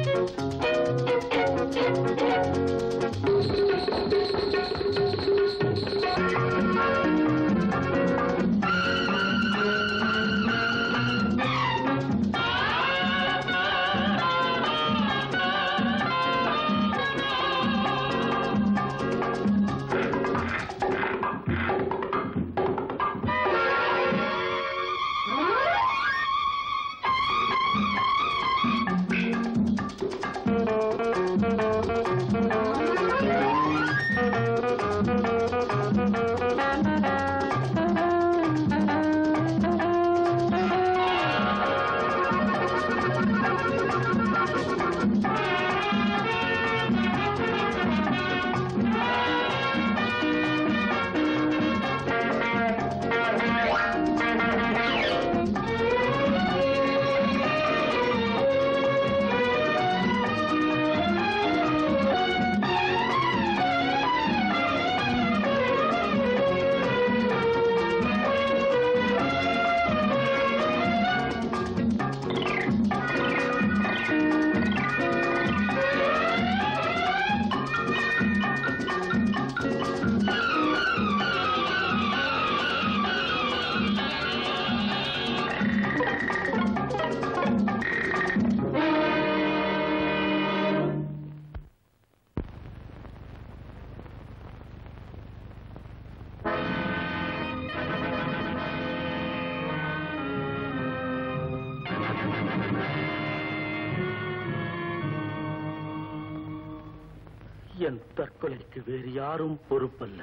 என் தற்கொலைக்கு வேறு யாரும் பொறுப்பல்ல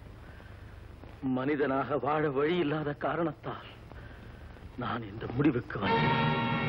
மனிதனாக வாழ வழி இல்லாத காரணத்தால் நான் இந்த முடிவுக்கு வந்தேன்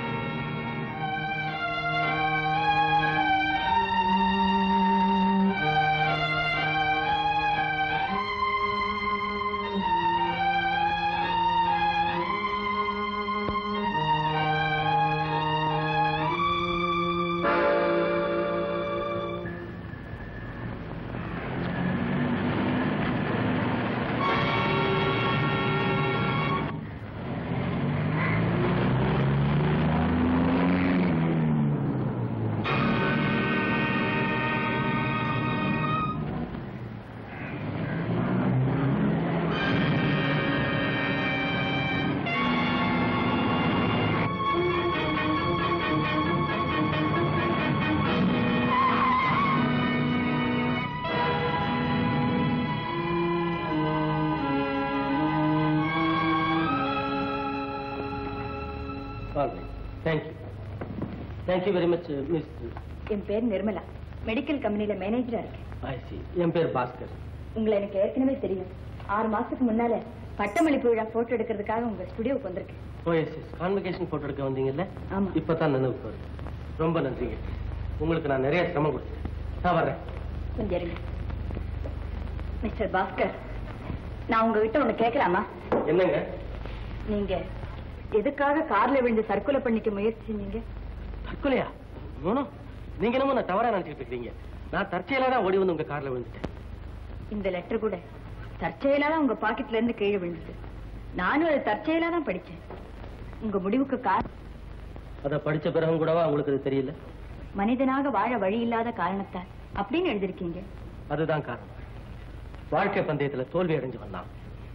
thank you thank you very much miss என் பேர் நிர்மலா மெடிக்கல் கம்பெனில மேனேஜரா இருக்கேன் ஐசி என் பேர் பாஸ்கர் உங்களை எனக்கு ஏற்கனவே தெரியும் ஆறு மாசத்துக்கு முன்னால பட்டமளிப்பு விழா போட்டோ எடுக்கிறதுக்காக உங்க ஸ்டுடியோவுக்கு வந்திருக்கேன் oh yes yes convocation photo எடுக்க வந்தீங்கல்ல ஆமா. இப்பதான் நினைவுக்கு வருது ரொம்ப நன்றிங்க உங்களுக்கு நான் நிறைய சிரமம் கொடுத்தேன் நான் வர்றேன் கொஞ்சம் இருங்க மிஸ்டர் பாஸ்கர் நான் உங்ககிட்ட ஒண்ணு கேட்கலாமா என்னங்க நீங்க எதுக்காக கார்ல விழுந்து தற்கொலை பண்ணிக்க முயற்சி செஞ்சீங்க தற்கொலையா நோனோ நீங்க என்னமோ நான் தவறா நினைச்சிட்டு இருக்கீங்க நான் தற்செயலா தான் ஓடி வந்து உங்க கார்ல விழுந்துட்டேன் இந்த லெட்டர் கூட தற்செயலா தான் உங்க பாக்கெட்ல இருந்து கீழே விழுந்தது நானும் அதை தற்செயலா தான் படிச்சேன் உங்க முடிவுக்கு காரணம் அதை படிச்ச பிறகும் கூடவா உங்களுக்கு இது தெரியல மனிதனாக வாழ வழி இல்லாத காரணத்தால் அப்படின்னு எழுதிருக்கீங்க அதுதான் காரணம் வாழ்க்கை பந்தயத்துல தோல்வி அடைஞ்சு வந்தான்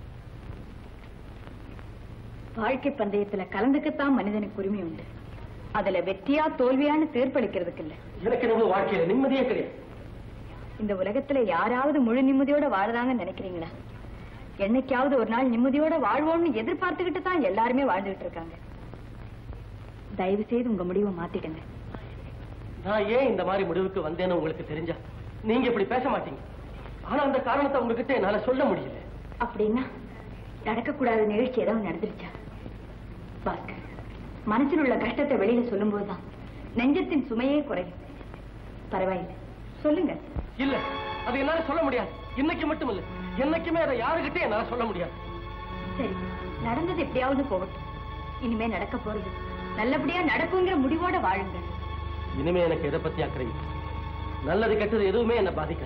வாழ்க்கை பந்தயத்துல கலந்துக்கத்தான் மனிதனுக்கு உரிமை உண்டு அதுல வெற்றியா தோல்வியான்னு தீர்ப்பளிக்கிறதுக்கு இல்ல எனக்கு என்னவோ வாழ்க்கையில நிம்மதியே கிடையாது இந்த உலகத்துல யாராவது முழு நிம்மதியோட வாழறாங்கன்னு நினைக்கிறீங்களா என்னைக்காவது ஒரு நாள் நிம்மதியோட வாழ்வோம்னு எதிர்பார்த்துக்கிட்டு தான் எல்லாருமே வாழ்ந்துகிட்டு இருக்காங்க தயவு செய்து உங்க முடிவை மாத்திடுங்க நான் ஏன் இந்த மாதிரி முடிவுக்கு வந்தேன்னு உங்களுக்கு தெரிஞ்சா நீங்க இப்படி பேச மாட்டீங்க ஆனா அந்த காரணத்தை உங்ககிட்ட என்னால சொல்ல முடியல அப்படின்னா நடக்கக்கூடாத நிகழ்ச்சி ஏதாவது நடந்துருச்சா பாஸ்கர் மனசில் உள்ள கஷ்டத்தை வெளியில சொல்லும்போதுதான் நெஞ்சத்தின் சுமையே குறையும் பரவாயில்லை சொல்லுங்க இல்ல அது என்னால சொல்ல முடியாது இன்னைக்கு மட்டும் இல்ல என்னைக்குமே அதை யாருகிட்ட என்னால சொல்ல முடியாது சரி நடந்தது எப்படியாவது போகட்டும் இனிமே நடக்க போறது நல்லபடியா நடக்குங்கிற முடிவோட வாழுங்க இனிமே எனக்கு எதை பத்தி அக்கறை இல்லை. நல்லது கெட்டது எதுவுமே என்ன பாதிக்கல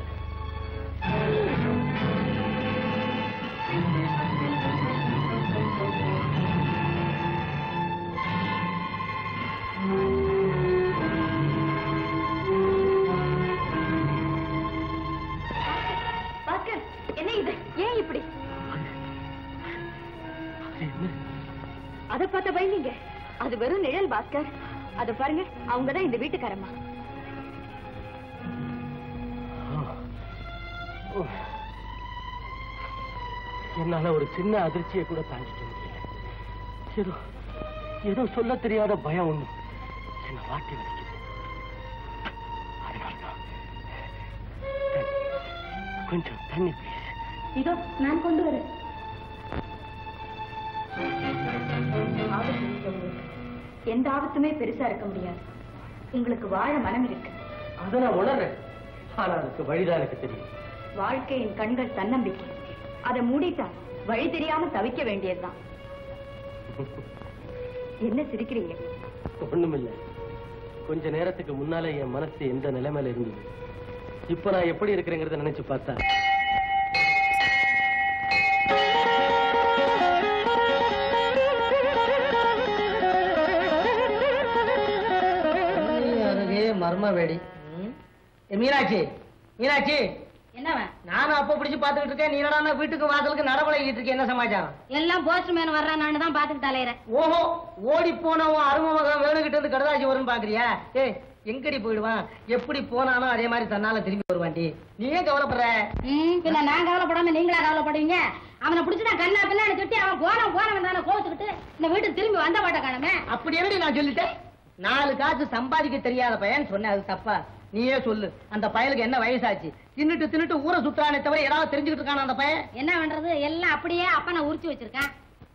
அது வெறும் நிழல் பாஸ்கர் அது பாருங்க அவங்கதான் இந்த வீட்டுக்காரம்மா என்னால ஒரு சின்ன அதிர்ச்சியை கூட தாங்கிக்க முடியல ஏதோ ஏதோ சொல்ல தெரியாத பயம் ஒண்ணு என்ன வாட்டி வலிக்குது அதனால்தான் தண்ணி. கொஞ்சம் தண்ணி ப்ளீஸ் இதோ நான் கொண்டு வரேன் எந்த ஆபத்துமே பெருசா இருக்க முடியாது உங்களுக்கு வாழ மனம் இருக்கு அதை நான் உணர்றேன் ஆனா அதுக்கு வழிதான் எனக்கு தெரியும் வாழ்க்கையின் கண்கள் தன்னம்பிக்கை அதை மூடிட்டா வழி தெரியாம தவிக்க வேண்டியதுதான் என்ன சிரிக்கிறீங்க ஒண்ணுமில்ல கொஞ்ச நேரத்துக்கு முன்னால என் மனசு எந்த நிலைமையில இருந்தது இப்ப நான் எப்படி இருக்கிறேங்கிறத நினைச்சு பார்த்தா அருகே மர்ம வெடி ஏ, மீனாட்சி மீனாட்சி என்னவன் நானும் அப்ப பிடிச்சு பாத்துக்கிட்டு இருக்கேன் நீ என்னடா வீட்டுக்கு வாசலுக்கு நடவழைக்கிட்டு இருக்க என்ன சமாச்சாரம் எல்லாம் போஸ்ட்மேன் வர்றான்னு தான் பாத்துட்டு தலையிறேன் ஓஹோ ஓடி போனவன் அரும மகன் வேணுகிட்ட இருந்து கடதாசி வரும்னு பாக்குறியா ஏய் எங்கடி போயிடுவான் எப்படி போனானோ அதே மாதிரி தன்னால திரும்பி வருவான்டி நீ ஏன் கவலைப்படுற ம், பின்ன நான் கவலைப்படாம நீங்களா கவலைப்படுவீங்க அவனை பிடிச்சு நான் கண்ணா பின்னாடி சுட்டி அவன் போன போனவன் தானே கோவத்துக்கிட்டு இந்த வீட்டுக்கு திரும்பி வந்த பாட்ட காணுமே அப்படி எப்படி நான் சொல்லிட்டேன் நாலு காசு சம்பாதிக்க தெரியாத பையன் சொன்னேன் அது தப்பா நீயே சொல்லு அந்த பயலுக்கு என்ன வயசாச்சு தின்னுட்டு தின்னுட்டு ஊரை சுத்தானே தவிர ஏதாவது தெரிஞ்சுக்கிட்டு இருக்கான அந்த பையன் என்ன பண்றது எல்லாம் அப்படியே அப்பா நான் உரிச்சு வச்சிருக்கேன்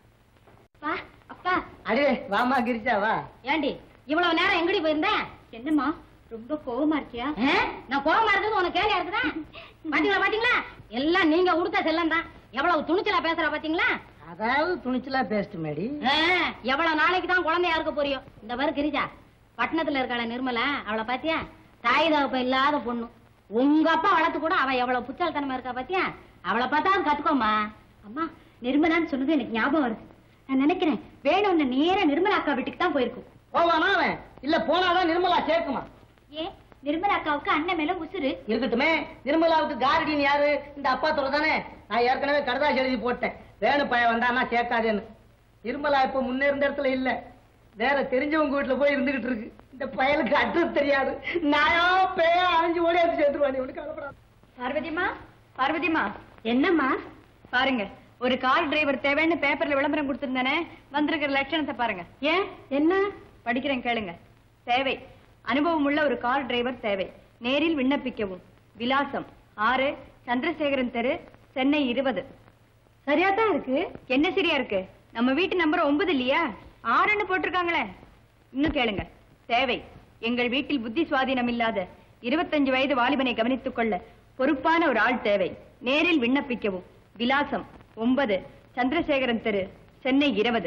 அப்பா அப்பா அடே வாமா கிரிச்சா வா ஏண்டி இவ்வளவு நேரம் எங்கடி போயிருந்தேன் என்னம்மா ரொம்ப கோவமா இருக்கியா ஆ? நான் கோவமா இருக்கிறது உனக்கு கேலியா இருக்குதா பாத்தீங்களா பாத்தீங்களா எல்லாம் நீங்க உடுத்த செல்லம் தான் எவ்வளவு துணிச்சலா பேசுறா பாத்தீங்களா அதாவது துணிச்சலா பேசிட்டு மேடி ஆ, எவ்வளவு நாளைக்கு தான் குழந்தையா இருக்க போறியோ இந்த பாரு கிரிஜா பட்டணத்துல இருக்காள நிர்மலா அவளை பாத்தியா தாய் தகப்ப இல்லாத பொண்ணு உங்க அப்பா வளர்த்து கூட அவ எவ்வளவு புத்தாள்தனமா இருக்கா பாத்தியா அவளை பார்த்தா கத்துக்கோமா அம்மா நிர்மலான்னு சொன்னது எனக்கு ஞாபகம் வருது நான் நினைக்கிறேன் வேணும்னு நேரா நிர்மலா அக்கா வீட்டுக்கு தான் போயிருக்கும் போவானா அவன் இல்ல போனாதான் நிர்மலா சேர்க்குமா ஏன் நிர்மலா அக்காவுக்கு அண்ணன் மேல உசுரு இருக்கட்டுமே நிர்மலாவுக்கு கார்டியன் யாரு இந்த அப்பா தொலை தானே நான் ஏற்கனவே கடதாசி எழுதி போட்டேன் வேணு பையன் வந்தானா சேர்க்காதேன்னு நிர்மலா இப்ப முன்ன இருந்த இடத்துல இல்ல வேற தெரிஞ்சவங்க வீட்டுல போய் இருந்துகிட்டு இருக்கு இந்த பயலுக்கு அட்ரஸ் தெரியாது நாயா பேயா அழிஞ்சு ஓடியாந்து சேர்த்துருவான் நீ ஒண்ணு கவலைப்படாத பார்வதிமா பார்வதிமா என்னம்மா பாருங்க ஒரு கார் டிரைவர் தேவைன்னு பேப்பர்ல விளம்பரம் கொடுத்திருந்தானே வந்திருக்கிற லட்சணத்தை பாருங்க ஏன் என்ன படிக்கிறேன் கேளுங்க தேவை அனுபவம் உள்ள ஒரு கார் டிரைவர் தேவை நேரில் விண்ணப்பிக்கவும் விலாசம் ஆறு சந்திரசேகரன் தெரு சென்னை இருபது சரியா தான் இருக்கு என்ன சரியா இருக்கு நம்ம வீட்டு நம்பர் ஒன்பது இல்லையா ஆறுன்னு போட்டிருக்காங்களே இன்னும் கேளுங்க தேவை எங்கள் வீட்டில் புத்தி சுவாதீனம் இல்லாத இருபத்தஞ்சு வயது வாலிபனை கவனித்துக் கொள்ள பொறுப்பான ஒரு ஆள் தேவை நேரில் விண்ணப்பிக்கவும் விலாசம் ஒன்பது சந்திரசேகரன் தெரு சென்னை இருபது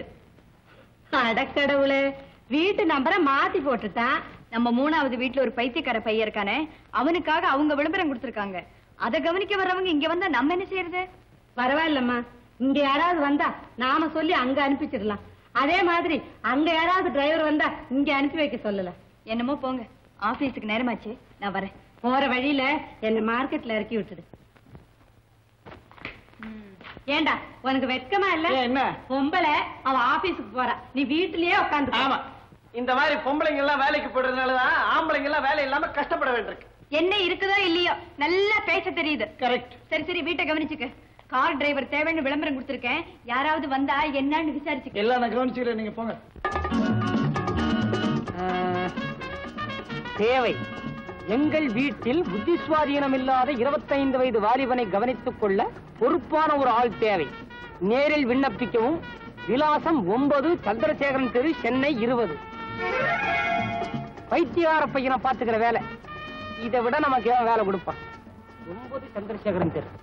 அடக்கடவுளே வீட்டு நம்பரை மாத்தி போட்டுட்டான் நம்ம மூணாவது வீட்டுல ஒரு பைத்தியக்கார பையன் இருக்கானே அவனுக்காக அவங்க விளம்பரம் கொடுத்திருக்காங்க அதை கவனிக்க வர்றவங்க இங்க வந்தா நம்ம என்ன செய்யறது பரவாயில்லம்மா இங்க யாராவது வந்தா நாம சொல்லி அங்க அனுப்பிச்சிடலாம் அதே மாதிரி அங்க யாராவது டிரைவர் வந்தா இங்க அனுப்பி வைக்க சொல்லலாம் என்னமோ போங்க ஆபீஸுக்கு நேரமாச்சு நான் வரேன் போற வழியில என்ன மார்க்கெட்ல இறக்கி விட்டுடு ஏண்டா உனக்கு வெட்கமா இல்ல என்ன பொம்பளை அவ ஆபீஸுக்கு போறா நீ வீட்டுலயே உட்காந்து ஆமா இந்த மாதிரி பொம்பளைங்க எல்லாம் வேலைக்கு போடுறதுனாலதான் ஆம்பளைங்க எல்லாம் வேலை இல்லாம கஷ்டப்பட வேண்டியிருக்கு என்ன இருக்குதோ இல்லையோ நல்லா பேச தெரியுது கரெக்ட் சரி சரி வீட்டை கவனிச்சுக்க கார் டிரைவர் தேவைன்னு விளம்பரம் கொடுத்திருக்கேன் யாராவது வந்தா என்னன்னு விசாரிச்சுக்க எல்லாம் நான் கவனிச்சுக்கிறேன் நீங்க போங்க தேவை எங்கள் வீட்டில் புத்தி சுவாதீனம் இல்லாத இருபத்தைந்து வயது வாலிபனை கவனித்துக் கொள்ள பொறுப்பான ஒரு ஆள் தேவை நேரில் விண்ணப்பிக்கவும் விலாசம் ஒன்பது சந்திரசேகரன் தெரு சென்னை இருபது பைத்தியார பையனை பாத்துக்கிற வேலை இதை விட நமக்கு ஏன் வேலை கொடுப்பான் ஒன்பது சந்திரசேகரன் தெரு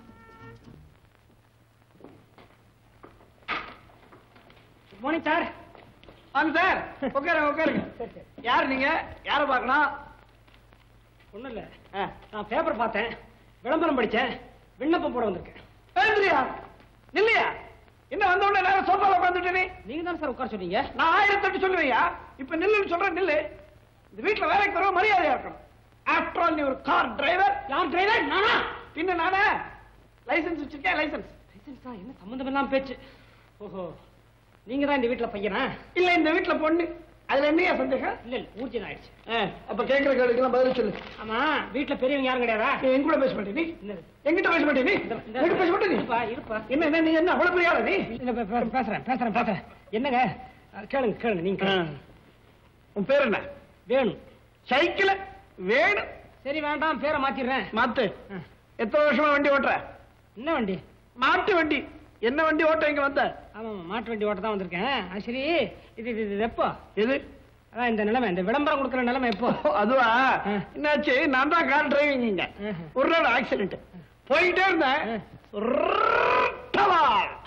மார்னிங் சார் வாங்க சார் உட்காருங்க உட்காருங்க யார் நீங்க யாரை பார்க்கணும் ஒண்ணும் இல்ல நான் பேப்பர் பார்த்தேன் விளம்பரம் படிச்சேன் விண்ணப்பம் போட வந்திருக்கேன் எழுந்திரியா இல்லையா என்ன வந்த உடனே நேரம் சோஃபால உட்காந்துட்டு நீ நீங்க தான் சார் உட்கார சொன்னீங்க நான் ஆயிரத்தெட்டு சொல்லுவையா இப்ப நில்லுன்னு சொல்றேன் நில்லு இந்த வீட்டுல வேலைக்கு வர மரியாதையா இருக்கணும் ஆஃப்டர் ஆல் நீ ஒரு கார் டிரைவர் யார் டிரைவர் நானா பின்ன நானே லைசென்ஸ் வச்சிருக்கேன் லைசென்ஸ் லைசன்ஸ் என்ன சம்பந்தம் எல்லாம் பேச்சு ஓஹோ நீங்க தான் இந்த வீட்டுல பையனா இல்ல இந்த வீட்டுல பொண்ணு அதுல என்னையா சந்தேகம் இல்ல இல்ல ஊர்ஜிதம் ஆயிடுச்சு ஆ, அப்ப கேட்கிற கேள்விக்கெல்லாம் பதில் சொல்லு ஆமா வீட்டுல பெரியவங்க யாரும் கிடையாதா நீ என் கூட பேச மாட்டே நீ என்னது? எங்கிட்ட பேச மாட்டே நீ இந்த- இந்த- எங்கிட்ட பேச மாட்டே நீ இருப்பா இருப்பா என்ன என்ன நீ என்ன அவ்வளவு பெரிய ஆளா நீ இல்ல, பே- பே- பேசுறேன் பேசுறேன் பேசுறேன் என்னங்க அஹ், கேளுங்க கேளுங்க நீங்க ஆ. கேளுங்க. உன் பேர் என்ன வேணும் சைக்கிள் வேணும் சரி வேண்டாம் பேரை மாத்திடுறேன் மாத்து ஆ. எத்தனை வருஷமா வண்டி ஓட்டுற என்ன வண்டி மாட்டு வண்டி என்ன வண்டி ஓட்ட இங்க வந்த ஆமா ஆமா, மாட்டு வண்டி ஓட்ட தான் வந்திருக்கேன் அது சரி இது இது இது எப்போ எது அதான் இந்த நிலைமை இந்த விளம்பரம் கொடுக்குற நிலைமை எப்போ ஓ, அதுவா ஆ. என்னாச்சு நான் தான் கார் டிரைவிங் இங்க ஆஹா. ஒரு நாள் ஆக்சிடென்ட் போயிட்டே இருந்தேன் ஆ. சுர்ரட்டவா.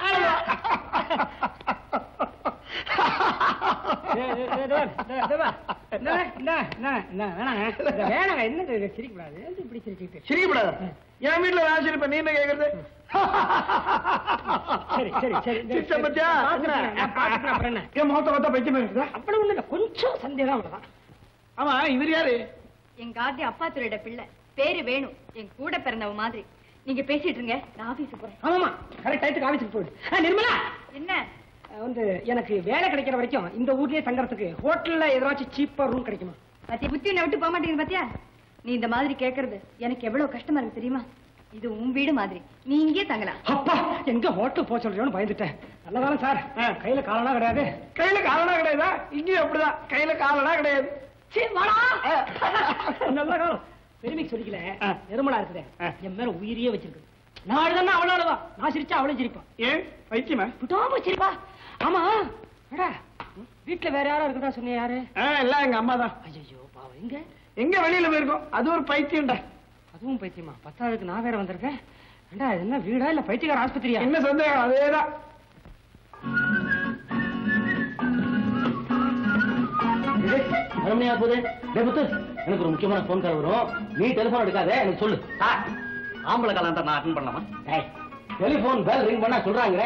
ஏய், ஏய், ஏய், இதோ, இதோ, இதோ வா. இந்தா, இந்தா, இந்தா, இந்தா, வேணாங்க இந்தா, வேணாங்க என்னது இது சிரிக்கக்கூடாது எது இப்படி சிரிச்சுக்கிட்டு சிரிக்கப்படாத என் வீட்டுல நான் சிரிப்பேன் நீ என்ன கேக்குறது சரி சரி சரி இந்த- சிரிச்ச பத்தியா பார்த்துட்டேன், நான் பார்த்துட்டேன், அப்புறம் என்ன என் முகத்தை பார்த்தா பைத்தியமா இருக்குதா அவ்வளவு ஒண்ணு இல்ல கொஞ்சம் சந்தேகம் அவ்வளவுதான் ஆமா இவர் யாரு எங்க ஆர்டி அப்பா துறையோட பிள்ளை பேரு வேணும் என் கூட பிறந்தவ மாதிரி நீங்க பேசிட்டு இருங்க நான் ஆபீஸுக்கு போறேன் ஆமாமா கரெக்ட் டயத்துக்கு ஆபீஸுக்கு போயிடு ஆ, நிர்மலா என்ன அஹ், வந்து எனக்கு வேலை கிடைக்கிற வரைக்கும் இந்த ஊர்லயே தங்கறதுக்கு ஹோட்டல்ல ஏதாச்சும் சீப்பா ரூம் கிடைக்குமா பத்தி புத்தி உன்னை விட்டு போக மாட்டேங்குது பாத்தியா நீ இந்த மாதிரி கேக்குறது எனக்கு எவ்வளவு கஷ்டமா இருக்கு தெரியுமா இது உன் வீடு மாதிரி நீ இங்கே தங்கலாம் அப்பா எங்க ஹோட்டல் போக சொல்றியோன்னு பயந்துட்டேன் நல்ல காலம் சார் ஆ, கையில காலனா கிடையாது கையில காலனா கிடையாதா இங்கேயும் அப்படிதான் கையில காலனா கிடையாது சீ, வாடா. நல்ல காலம் பெருமைக்கு சொல்லிக்கல ஆ. நிர்மலா இருக்குதே ஆ. என் மேல உயிரியே வச்சிருக்கு நாலு தானே அவளோடவா நான் சிரிச்சா அவளும் சிரிப்பான் ஏன் பைத்தியமா விடாம சிரிப்பா ஆமா அடா வீட்டுல வேற யாரா இருக்குதா சொன்னிய யாரு ஆ, எல்லாம் எங்க அம்மா தான் ஐயோ பாவம் எங்க எங்க வெளியில போயிருக்கோம் அது ஒரு பைத்தியம்டா அதுவும் பைத்தியமா பத்தாவதுக்கு நான் வேற வந்திருக்கேன் ஏண்டா இது என்ன வீடா இல்ல பைத்தியக்கார ஆஸ்பத்திரியா என்ன சந்தேகம் அதேதான் அருமையா போகுது டேய் முத்து, எனக்கு ஒரு முக்கியமான போன் கால் வரும் நீ டெலிபோன் எடுக்காத எனக்கு சொல்லு ஆம்பளை காலம் நான் அட்டன் பண்ணலாமா டெலிபோன் பெல் ரிங் பண்ணா சொல்றாங்க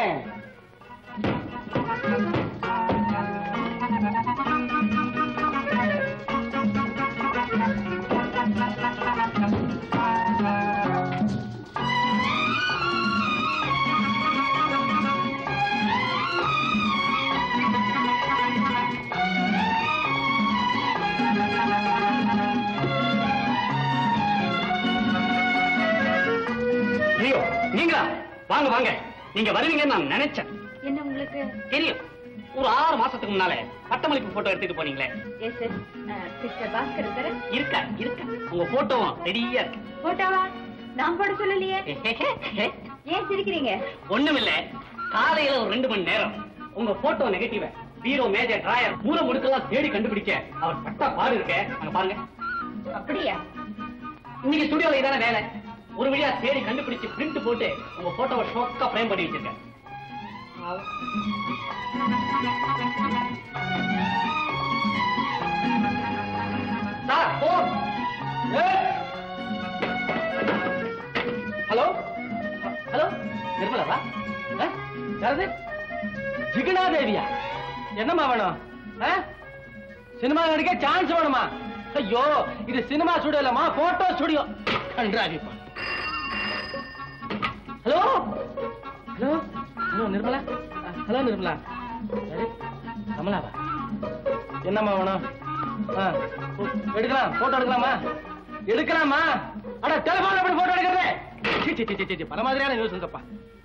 ஐயோ நீங்களா வாங்க வாங்க நீங்க வருவீங்கன்னு நான் நினைச்சேன் என்ன உங்களுக்கு தெரியும் ஒரு ஆறு மாசத்துக்கு முன்னால பட்டமளிப்பு போட்டோ எடுத்துட்டு போனீங்களே எஸ் எஸ் சிஸ்டர் பாஸ்கர் இருக்காரு இருக்கா இருக்கா உங்க போட்டோவும் ரெடியா இருக்கு போட்டாவா நான் போட சொல்லலையே ஏன் சிரிக்கிறீங்க ஒண்ணுமில்ல காலையில ஒரு ரெண்டு மணி நேரம் உங்க போட்டோ நெகட்டிவ பீரோ மேஜர் டிராயர் மூல முடுக்கெல்லாம் தேடி கண்டுபிடிக்க அவர் பட்டா பாடு இருக்க அங்க பாருங்க அப்படியா இன்னைக்கு ஸ்டுடியோல இதான வேலை ஒரு வழியா தேடி கண்டுபிடிச்சு பிரிண்ட் போட்டு உங்க போட்டோவை ஷோக்கா ஃப்ரேம் பண்ணி வச்சிருக்கேன் சார் போன் ஹலோ ஹலோ நிர்மலாவா ஆ? யாரது ஜிகனா தேவியா என்னம்மா வேணும் ஆ? சினிமா நடிக்க சான்ஸ் வேணுமா ஐயோ இது சினிமா ஸ்டுடியோ இல்லம்மா போட்டோ ஸ்டுடியோ கன்றாவிப்பா ஹலோ ஹலோ ஹலோ நிர்மலா அ, ஹலோ நிர்மலா யாரு? கமலாவா என்னம்மா வேணும் ஆ, ஓ, எடுக்கலாம் போட்டோ எடுக்கலாமா எடுக்கலாமா அட டெலிபோன் எப்படி போட்டோ எடுக்கிறது சி, சி, சி, சி, சி, பல மாதிரியான நியூஸ் இருக்கப்பா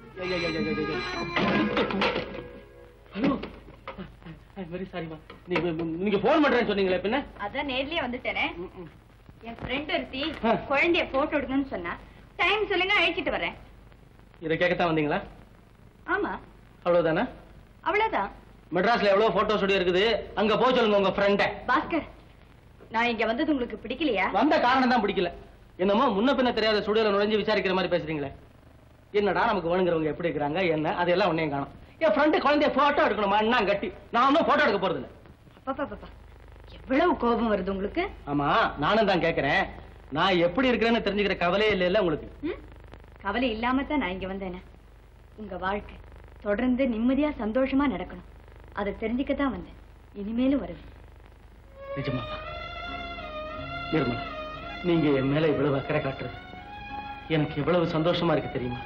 ஹலோ வெரி சாரிமா நீங்க நீங்க போன் பண்றேன்னு சொன்னீங்களே பின்ன அதான் நேர்லயே வந்துட்டேனே ம், ம். என் ஃப்ரெண்ட் ஒருத்தி ஆ. குழந்தைய போட்டோ எடுக்கணும்னு சொன்னா டைம் சொல்லுங்க அழைச்சிட்டு வரேன் இதை கேட்கத்தான் வந்தீங்களா ஆமா அவ்வளவுதானே அவ்வளவுதான் மெட்ராஸ்ல எவ்வளவு போட்டோ ஸ்டுடியோ இருக்குது அங்க போக சொல்லுங்க உங்க ஃப்ரெண்ட பாஸ்கர் நான் இங்க வந்தது உங்களுக்கு பிடிக்கலையா வந்த காரணம் தான் பிடிக்கல என்னமோ முன்ன பின்ன தெரியாத ஸ்டுடியோல நுழைஞ்சு விசாரிக்கிற மாதிரி பேசுறீங்களே என்னடா நமக்கு வேணுங்கிறவங்க எப்படி இருக்கிறாங்க என்ன அதெல்லாம் ஒன்னையும் காணும் என் ஃப்ரெண்டு குழந்தைய போட்டோ எடுக்கணுமா என்ன கட்டி நான் ஒன்றும் போட்டோ எடுக்க போறது இல்ல பாப்பா பாப்பா எவ்வளவு கோபம் வருது உங்களுக்கு ஆமா நானும் தான் கேக்குறேன் நான் எப்படி இருக்கிறேன்னு தெரிஞ்சுக்கிற கவலையே இல்ல இல்ல உங்களுக்கு ம்? கவலை இல்லாம தான் நான் இங்க வந்தேனே உங்க வாழ்க்கை தொடர்ந்து நிம்மதியா சந்தோஷமா நடக்கணும் அதை தெரிஞ்சுக்கத்தான் வந்தேன் இனிமேலும் வருவேன் நிஜமாவா நிர்மலா நீங்க என் மேல இவ்வளவு அக்கறை காட்டுறது எனக்கு எவ்வளவு சந்தோஷமா இருக்கு தெரியுமா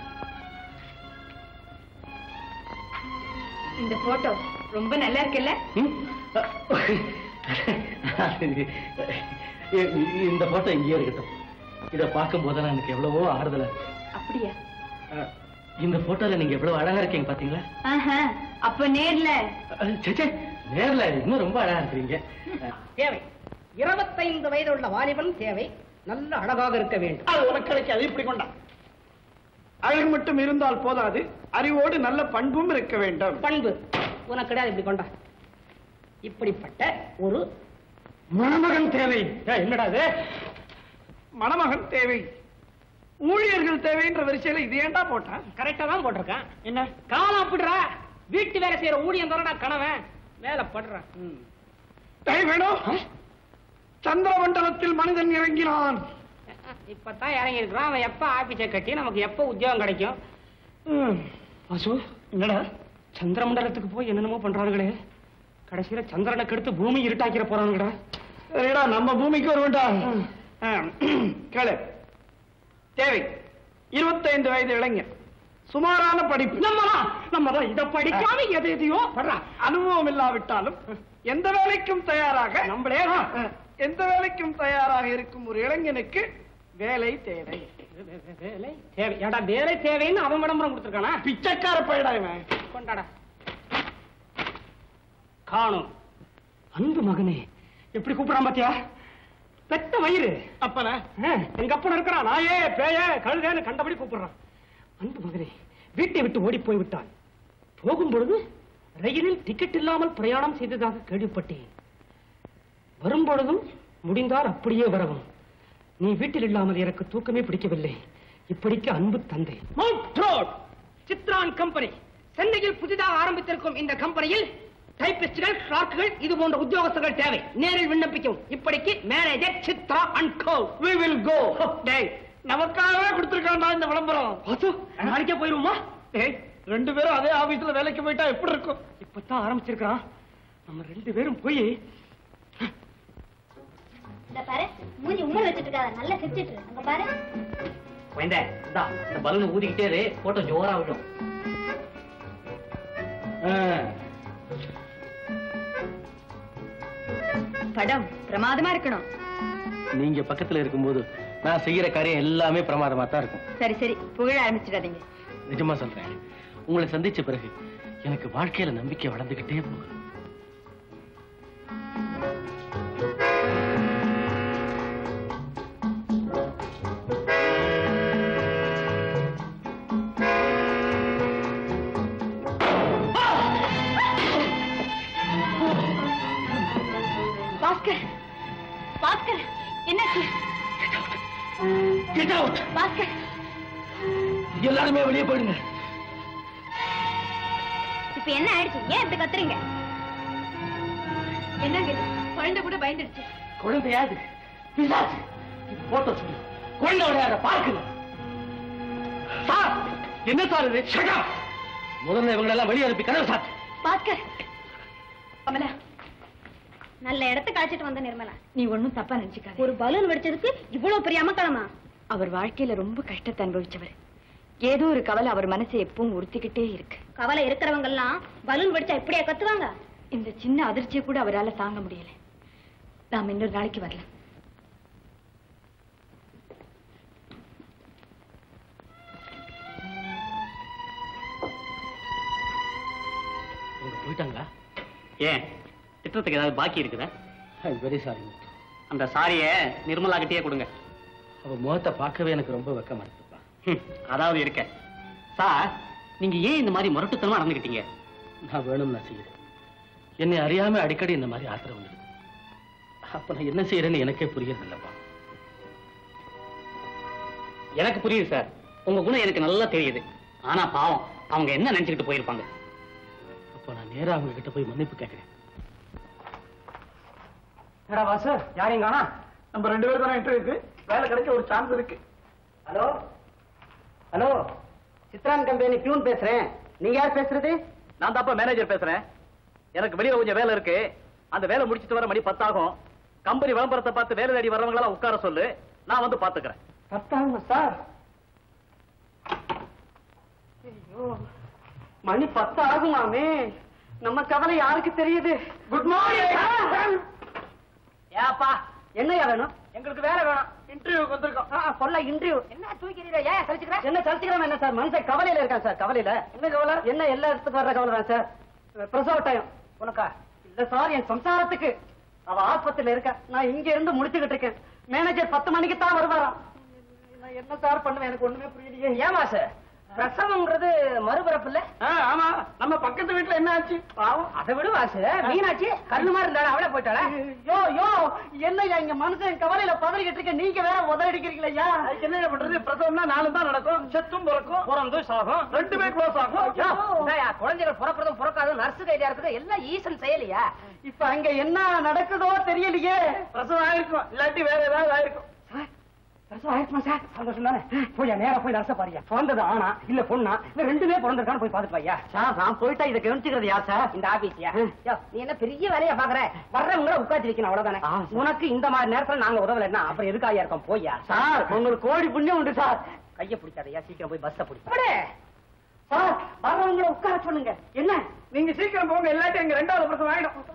இந்த போட்டோ ரொம்ப நல்லா இருக்குல்ல ம்? இ- இ- இந்த போட்டோ இங்கேயே இருக்கட்டும் இதை பார்க்கும் போதெல்லாம் எனக்கு எவ்வளவோ ஆறுதலா இருக்கு அப்படியா அஹ், இந்த போட்டோல நீங்க எவ்வளவு அழகா இருக்கீங்க பாத்தீங்களா ஆஹா, அப்ப நேர்ல அஹ், சே, சே, நேர்ல இன்னும் ரொம்ப அழகா இருக்கிறீங்க அஹ், தேவை இருபத்தைந்து வயது உள்ள வாலிபன் தேவை நல்ல அழகாக இருக்க வேண்டும் அது உனக்கு கிடைக்காது இப்படி கொண்டா அழகு மட்டும் இருந்தால் போதாது அறிவோடு நல்ல பண்பும் இருக்க வேண்டும் பண்பு உனக்கு கிடையாது இப்படி கொண்டா இப்படிப்பட்ட ஒரு மணமகன் தேவை ஏய், என்னடா இது மணமகன் தேவை ஊழியர்கள் தேவைன்ற வரிசையில இது ஏன்டா போட்டான் கரெக்டா தான் போட்டிருக்கேன் என்ன காலம் அப்படிடா வீட்டு வேலை செய்யற ஊழியம் தரடா கணவன் வேலை படுறான் டேய் வேணும் சந்திர மண்டலத்தில் மனிதன் இறங்கினான் இப்பதான் இறங்கி இருக்கிறான் அவன் எப்ப ஆபீஸை கட்டி நமக்கு எப்ப உத்தியோகம் கிடைக்கும் வாசு என்னடா சந்திரமண்டலத்துக்கு போய் என்னென்னமோ பண்றானுங்களே கடைசியில சந்திரனை கெடுத்து பூமி இருட்டாக்கிற போறானுங்கடா சரிடா நம்ம பூமிக்கு வருவேண்டா கேளு தேவை இருபத்தைந்து வயது இளைஞர் சுமாரான படிப்பு நம்மதான் நம்மதான் இத படிக்காம எதை எதையோ படுறான் அனுபவம் இல்லாவிட்டாலும் எந்த வேலைக்கும் தயாராக நம்மளே அஹ், எந்த வேலைக்கும் தயாராக இருக்கும் ஒரு இளைஞனுக்கு வேலை தேவை வேலை தேவை ஏடா வேலை தேவைன்னு அவன் விளம்பரம் கொடுத்துருக்கானா பிச்சைக்கார பையடா இவன் கொண்டாடா காணும் அன்பு மகனே எப்படி கூப்பிடாம பாத்தியா பெத்த வயிறு அப்பனா ஆ, எங்க அப்பன் இருக்கிறான் நாயே பேய கழுதேன்னு கண்டபடி கூப்பிடுறான் அன்பு மகனே வீட்டை விட்டு ஓடி போய் விட்டான் போகும் பொழுது ரயிலில் டிக்கெட் இல்லாமல் பிரயாணம் செய்ததாக கேள்விப்பட்டேன் வரும் பொழுதும் முடிந்தால் அப்படியே வரவும் நீ வீட்டில் இல்லாமல் எனக்கு தூக்கமே பிடிக்கவில்லை இப்படிக்கு அன்பு தந்தை மவுண்ட் ரோட் சித்ரான் கம்பெனி சென்னையில் புதிதாக ஆரம்பித்திருக்கும் இந்த கம்பெனியில் டைபிஸ்டுகள் கிளார்க்குகள் இது போன்ற உத்தியோகஸ்தர்கள் தேவை நேரில் விண்ணப்பிக்கும் இப்படிக்கு manager Chitra and co we will go டேய் நமக்காகவே கொடுத்திருக்கான்டா இந்த விளம்பரம் வாசு நாளைக்கே போயிருவோமா டேய் ரெண்டு பேரும் அதே ஆபீஸ்ல வேலைக்கு போயிட்டா எப்படி இருக்கும் இப்பதான் ஆரம்பிச்சிருக்கான் நம்ம ரெண்டு பேரும் போய் இந்த பாரு மூஞ்சி உம்மல் வச்சுட்டு இருக்காத நல்லா சிரிச்சிட்டு இரு. அங்க பாரு குழந்தை இந்தா இந்த பலூன் ஊதிக்கிட்டே இரு போட்டோ ஜோரா விடும் படம் பிரமாதமா இருக்கணும் நீங்க பக்கத்துல இருக்கும்போது நான் செய்யற காரியம் எல்லாமே பிரமாதமா தான் இருக்கும் சரி சரி புகழ ஆரம்பிச்சிடாதீங்க நிஜமா சொல்றேன் உங்களை சந்திச்ச பிறகு எனக்கு வாழ்க்கையில நம்பிக்கை வளர்ந்துகிட்டே போகுது பாஸ்கர் பாஸ்கர் என்னாச்சு Get out! பாஸ்கர் எல்லாருமே வெளியே போயிடுங்க இப்ப என்ன ஆயிடுச்சு ஏன் இப்படி கத்துறீங்க என்னங்க இது? குழந்தை கூட பயந்துடுச்சு குழந்தையாது பிசாசு போட்டோ சொல்லு குழந்தை விளையாட பார்க்கல சார் என்ன சார் இது Shut up! முதல்ல இவங்களை எல்லாம் வெளியே அனுப்பி கதவு சார் பாஸ்கர் கமலா நல்ல இடத்துக்கு அழைச்சிட்டு வந்த நிர்மலா நீ ஒண்ணும் தப்பா நினைச்சுக்காத ஒரு பலூன் வெடிச்சதுக்கு இவ்வளவு பெரிய அமக்களமா அவர் வாழ்க்கையில ரொம்ப கஷ்டத்தை அனுபவிச்சவர் ஏதோ ஒரு கவலை அவர் மனசை எப்பவும் உறுத்திக்கிட்டே இருக்கு கவலை இருக்கிறவங்க எல்லாம் பலூன் வெடிச்சா இப்படியா கத்துவாங்க இந்த சின்ன அதிர்ச்சியை கூட அவரால தாங்க முடியல நாம் இன்னொரு நாளைக்கு வரலாம் அவங்க போயிட்டாங்களா ஏன் திட்டத்துக்கு ஏதாவது பாக்கி இருக்குதா வெரி சாரி அந்த சாரிய நிர்மலா கிட்டே கொடுங்க அவ முகத்தை பார்க்கவே எனக்கு ரொம்ப வெக்கமா இருக்குப்பா ஹம், அதாவது இருக்க சார் நீங்க ஏன் இந்த மாதிரி முரட்டுத்தனமா நடந்துக்கிட்டீங்க நான் வேணும் நான் செய்யறேன் என்னை அறியாம அடிக்கடி இந்த மாதிரி ஆத்திரம் வந்துடுது அப்ப நான் என்ன செய்யறேன்னு எனக்கே புரியறது இல்லப்பா எனக்கு புரியுது சார் உங்க குணம் எனக்கு நல்லா தெரியுது ஆனா பாவம் அவங்க என்ன நினைச்சுக்கிட்டு போயிருப்பாங்க அப்ப நான் நேரா அவங்க கிட்ட போய் மன்னிப்பு கேட்கிறேன் என்னடா வாசு யாரையும் காணா நம்ம ரெண்டு பேரும் தானே இருக்கு வேலை கிடைக்க ஒரு சான்ஸ் இருக்கு ஹலோ ஹலோ சித்ரான் கம்பெனி பியூன் பேசுறேன் நீங்க யார் பேசுறது நான் தாப்பா மேனேஜர் பேசுறேன் எனக்கு வெளியில கொஞ்சம் வேலை இருக்கு அந்த வேலை முடிச்சிட்டு வர மணி பத்தாகும் கம்பெனி விளம்பரத்தை பார்த்து வேலை தேடி வர்றவங்கள உட்கார சொல்லு நான் வந்து பாத்துக்கிறேன் பத்தாங்க சார் ஐயோ மணி பத்து ஆகுமாமே நம்ம கவலை யாருக்கு தெரியுது குட் மார்னிங் ஏப்பா என்னையா வேணும் எங்களுக்கு வேலை வேணும் இன்டர்வியூக்கு வந்திருக்கோம் ஆ, சொல்ல இன்டர்வியூ என்ன தூக்கிறீங்க ஏன் சலிச்சுக்கிற என்ன சலிச்சுக்கிறோம் என்ன சார் மனுஷன் கவலையில இருக்கான் சார் கவலையில என்ன கவலை என்ன எல்லா இடத்துக்கு வர்ற கவலை தான் சார் பிரசவ டைம் உனக்கா இல்ல சார் என் சம்சாரத்துக்கு அவ ஆஸ்பத்திரியில இருக்க நான் இங்க இருந்து முடிச்சுக்கிட்டு இருக்கேன் மேனேஜர் பத்து மணிக்கு தான் வருவாராம் நான் என்ன சார் பண்ணுவேன் எனக்கு ஒண்ணுமே புரியலையே ஏமா சார் பிரசவங்கிறது மறுபிறப்பு இல்ல ஆ, ஆமா நம்ம பக்கத்து வீட்டுல என்ன ஆச்சு பாவம் அதை விடு வாசு மீனாட்சி கல்லு மாதிரி இருந்தாலும் அவளே போயிட்டாளா யோ யோ என்னய்யா இங்க மனுஷன் கவலையில பதறிக்கிட்டு இருக்க நீங்க வேற உதறிக்கிறீங்களா ஐயா அதுக்கு என்ன பண்றது பிரசவம்னா நாலு தான் நடக்கும் செத்தும் பிறக்கும் பிறந்து சாகும் ரெண்டுமே க்ளோஸ் ஆகும் யோ, இந்தாயா, குழந்தைகள் பிறக்கிறதும் பிறக்காதும் நர்ஸு கைதியா இருக்குது எல்லாம் ஈசன் செயலியா இப்ப அங்க என்ன நடக்குதோ தெரியலையே பிரசவம் ஆயிருக்கும் இல்லாட்டி வேற ஏதாவது ஆயிருக்கும் பிரசவம் ஆயிடுச்சுமா சார் சந்தோஷம் தானே போய் நேரா போய் நர்ஸ பாருங்க பிறந்தது ஆனா இல்ல பொண்ணா இல்ல ரெண்டுமே பிறந்திருக்கான்னு போய் பாத்துட்டு வையா சார் நான் போயிட்டா இதை கவனிச்சுக்கிறது யார் சார் இந்த ஆபீஸ்யா நீ என்ன பெரிய வேலையா பாக்குற வர்றவங்கள உட்காந்து வைக்கணும் அவ்வளவுதானே உனக்கு இந்த மாதிரி நேரத்துல நாங்க உதவலைன்னா அப்புறம் எதுக்காக இருக்கோம் போய்யா சார் உங்களுக்கு கோடி புண்ணியம் உண்டு சார் கைய பிடிக்காதயா சீக்கிரம் போய் பஸ்ஸ பிடிக்க சார் வர்றவங்கள உட்கார சொல்லுங்க என்ன நீங்க சீக்கிரம் போங்க இல்லாட்டி எங்க ரெண்டாவது பிரசவம் ஆயிடும்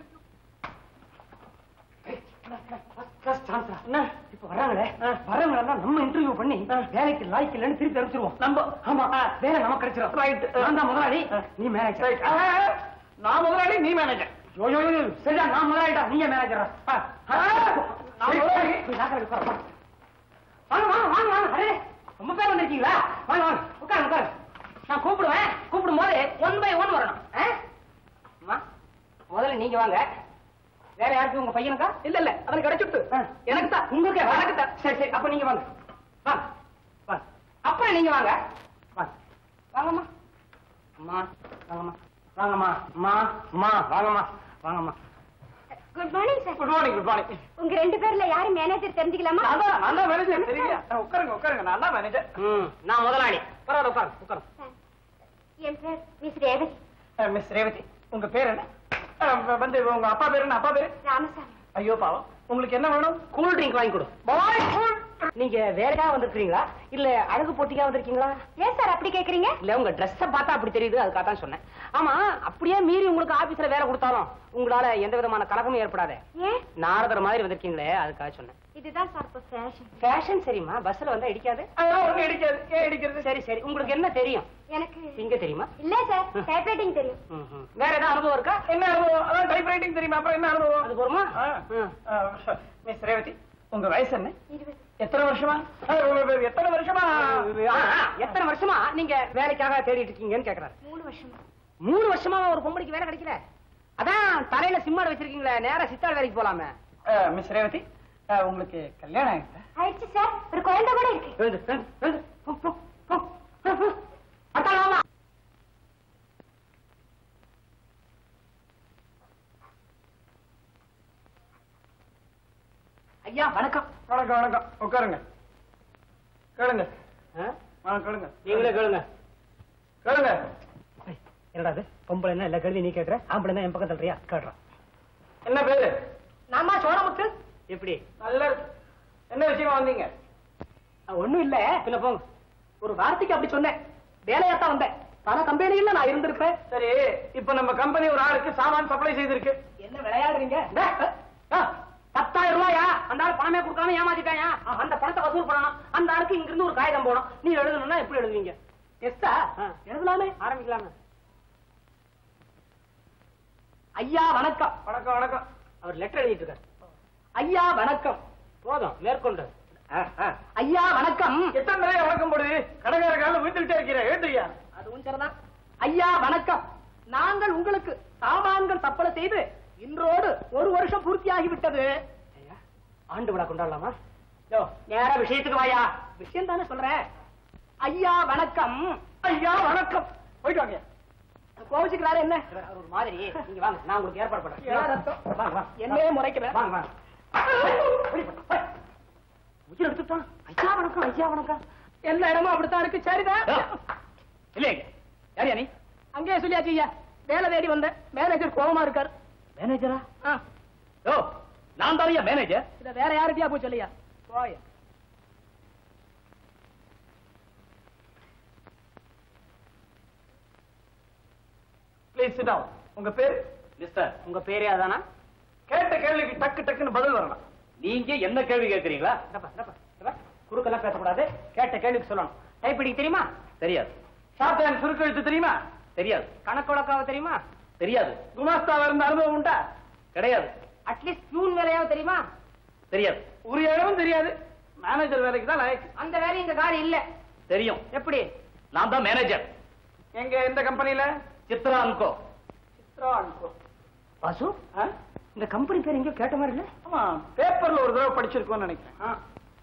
என்ன இப்ப வர்றாங்களே வர்றவங்க நம்ம இன்டர்வியூ பண்ணி வேலைக்கு லாய்க்கு இல்லைன்னு திருப்பி அனுப்பிச்சிருவோம் நம்ம ஆமா வேலை நமக்கு கிடைச்சிரும் Right. நான் தான் முதலாளி நீ மேனேஜர் நான் முதலாளி நீ மேனேஜர் யோ யோ யோ சரிடா நான் முதலாளிடா நீங்க மேனேஜரா நான் முதலாளி. வாங்க வாங்க வாங்க வாங்க அரே ரொம்ப பேர் வந்திருக்கீங்களா வாங்க வாங்க உட்காருங்க உட்காரு நான் கூப்பிடுவேன் கூப்பிடும் போது ஒன் பை ஒன் வரணும் ஆ? அம்மா முதல்ல நீங்க வாங்க வேற யாருக்கும் உங்க பையனுக்கா இல்ல இல்ல அவனுக்கு கிடைச்சுட்டு எனக்கு தான் உங்களுக்கு எனக்கு தான் சரி சரி அப்ப நீங்க வாங்க வாங்க வாங்க அப்ப நீங்க வாங்க வாங்க வாங்கம்மா அம்மா வாங்கம்மா வாங்கம்மா அம்மா அம்மா வாங்கம்மா வாங்கம்மா good morning sir good morning good morning உங்க ரெண்டு பேர்ல யாரு மேனேஜர் தெரிஞ்சுக்கலாமா நான் தான் நான் தான் மேனேஜர் தெரியல உட்காருங்க உட்காருங்க நான் தான் மேனேஜர் ம் நான் முதலாளி பரவாயில்ல உட்காரு உட்காரு என் பேர் மிஸ் ரேவதி மிஸ் ரேவதி உங்க பேர் என்ன அஹ், வந்து உங்க அப்பா பேர் என்ன அப்பா பேரு ராமசாமி ஐயோ பாவம் உங்களுக்கு என்ன வேணும் கூல் ட்ரிங்க் வாங்கி கொடு பாய் கூல் நீங்க வேலைக்கா வந்திருக்கீங்களா இல்ல அழகு போட்டிக்கா வந்திருக்கீங்களா ஏன் சார் அப்படி கேக்குறீங்க இல்ல உங்க ட்ரெஸ்ஸ பார்த்தா அப்படி தெரியுது அதுக்காக தான் சொன்னேன் ஆமா அப்படியே மீறி உங்களுக்கு ஆபீஸ்ல வேலை கொடுத்தாலும் உங்களால எந்த விதமான கலகமும் ஏற்படாதே ஏன் நாரதர் மாதிரி வந்திருக்கீங்களே அதுக்காக சொன்னேன் இதுதான் சார் இப்போ ஃபேஷன் ஃபேஷன் சரிம்மா பஸ்ல வந்தா இடிக்காது அதெல்லாம் ஒண்ணு இடிக்காது ஏன் இடிக்கிறது சரி சரி உங்களுக்கு என்ன தெரியும் எனக்கு இங்க தெரியுமா இல்ல சார் டைப்ரைட்டிங் தெரியும் ம்ஹும். வேற ஏதாவது அனுபவம் இருக்கா என்ன அனுபவம் அதான் டைப் ரைட்டிங் தெரியுமா அப்புறம் என்ன அனுபவம் அது போருமா மிஸ் ரேவதி உங்க வயசு என்ன இருபது எத்தனை வருஷமா அஹ், எத்தனை வருஷமா ஆ, ஆ, எத்தனை வருஷமா நீங்க வேலைக்காக தேடிட்டு இருக்கீங்கன்னு கேக்குறாரு மூணு வருஷமா மூணு வருஷமா ஒரு பொம்பளைக்கு வேலை கிடைக்கல அதான் தலையில சிம்மாடு வச்சிருக்கீங்களே நேரா சித்தாள் வேலைக்கு போலாமே அஹ், மிஸ் ரேவதி அஹ், உங்களுக்கு கல்யாணம் ஆயிடுச்சா ஆயிடுச்சு சார் ஒரு குழந்தை கூட இருக்கு எழுந்து, எழுந்து, எழுந்து. போ, போ, போ, போ, போ. அத்தான் வாமா. ஐயா வணக்கம் வணக்கம் வணக்கம் உட்காருங்க கேளுங்க ஆ? ஆ கேளுங்க நீங்களே கேளுங்க கேளுங்க ஏய், என்னடா இது பொம்பளை என்ன எல்லா கேள்வி நீ கேட்கற ஆம்பளை என் பக்கத்துல இருக்கியா கேட்கறான் என்ன பேரு நாமா சோழமுத்து எப்படி நல்லா இருக்கு என்ன விஷயமா வந்தீங்க ஒண்ணும் இல்ல பின்ன போங்க ஒரு வார்த்தைக்கு அப்படி சொன்னேன் வேலையாத்தான் வந்தேன் பல கம்பெனிகள்ல நான் இருந்திருப்பேன் சரி இப்ப நம்ம கம்பெனி ஒரு ஆளுக்கு சாமான் சப்ளை செய்திருக்கு என்ன விளையாடுறீங்க டே, ஆ, பத்தாயிரம் ரூபாயா அந்த ஆள் பணமே கொடுக்காம ஏமாத்திட்டாயா அந்த பணத்தை வசூல் பண்ணணும் அந்த ஆளுக்கு இங்க இருந்து ஒரு காகிதம் போடும் நீ எழுதணும்னா எப்படி எழுதுவீங்க எஸ்டா எழுதலாமே ஆரம்பிக்கலாமே ஐயா வணக்கம் வணக்கம் வணக்கம் அவர் லெட்டர் எழுதிட்டு இருக்காரு ஐயா வணக்கம் போதும் மேற்கொண்டு ஐயா வணக்கம் எத்தனை நிறைய வணக்கம் போடுது கடைக்கார கால வீட்டுக்கிட்டே இருக்கிற ஏத்துறியா அதுவும் சரிதான் ஐயா வணக்கம் நாங்கள் உங்களுக்கு சாமான்கள் தப்பல செய்து இன்றோடு ஒரு வருஷம் பூர்த்தியாகி விட்டது ஆண்டு விழா கொண்டாடலாமா யோ நேரா விஷயத்துக்கு வாயா விஷயம் தானே சொல்றேன் ஐயா வணக்கம் ஐயா வணக்கம் போயிட்டு வாங்க கோவிச்சுக்கிறாரு என்ன அவர் ஒரு மாதிரி நீங்க வாங்க நான் உங்களுக்கு ஏற்பாடு பண்றேன் வாங்க வாங்க என்னையே முறைக்கிறேன் வாங்க வாங்க வெளிய போ, போய். உயிர் எடுத்துட்டான் ஐயா வணக்கம் ஐயா வணக்கம் எல்லா இடமும் அப்படித்தான் இருக்கு சரிதான் இல்லையா யாரியா நீ அங்கேயே சொல்லியாச்சு ஐயா வேலை தேடி வந்தேன் மேனேஜர் கோபமா இருக்காரு மேனேஜரா ஆ, ஓ நான் தான் மேனேஜர் இத வேற யாருக்கிட்டயா போய் சொல்லியா போய ப்ளீஸ் சிட் டவுன் உங்க பேர் மிஸ்டர் உங்க பேரே அதானா கேட்ட கேள்விக்கு டக்கு டக்குன்னு பதில் வரணும் நீங்க என்ன கேள்வி கேட்கறீங்களா என்னப்பா, என்னப்பா, என்னப்பா? குறுக்கெல்லாம் பேசக்கூடாது கேட்ட கேள்விக்கு சொல்லணும் டைப் அடிக்க தெரியுமா தெரியாது ஷார்ட் சுருக்கு எழுத்து தெரியுமா தெரியாது கணக்கு வழக்காக தெரியுமா தெரியாது குமாஸ்தாவா இருந்த அனுபவம் உண்டா கிடையாது அட்லீஸ்ட் பியூன் வேலையாவது தெரியுமா தெரியாது ஒரு இடமும் தெரியாது மேனேஜர் வேலைக்கு தான் லாயக்கு அந்த வேலை இந்த காரி இல்ல தெரியும் எப்படி நான் தான் மேனேஜர் எங்க எந்த கம்பெனில சித்ரா அன்கோ சித்ரா அன்கோ வாசு இந்த கம்பெனி பேர் எங்கேயோ கேட்ட மாதிரி இல்ல ஆமா பேப்பர்ல ஒரு தடவை படிச்சிருக்கோம்னு நினைக்கிறேன்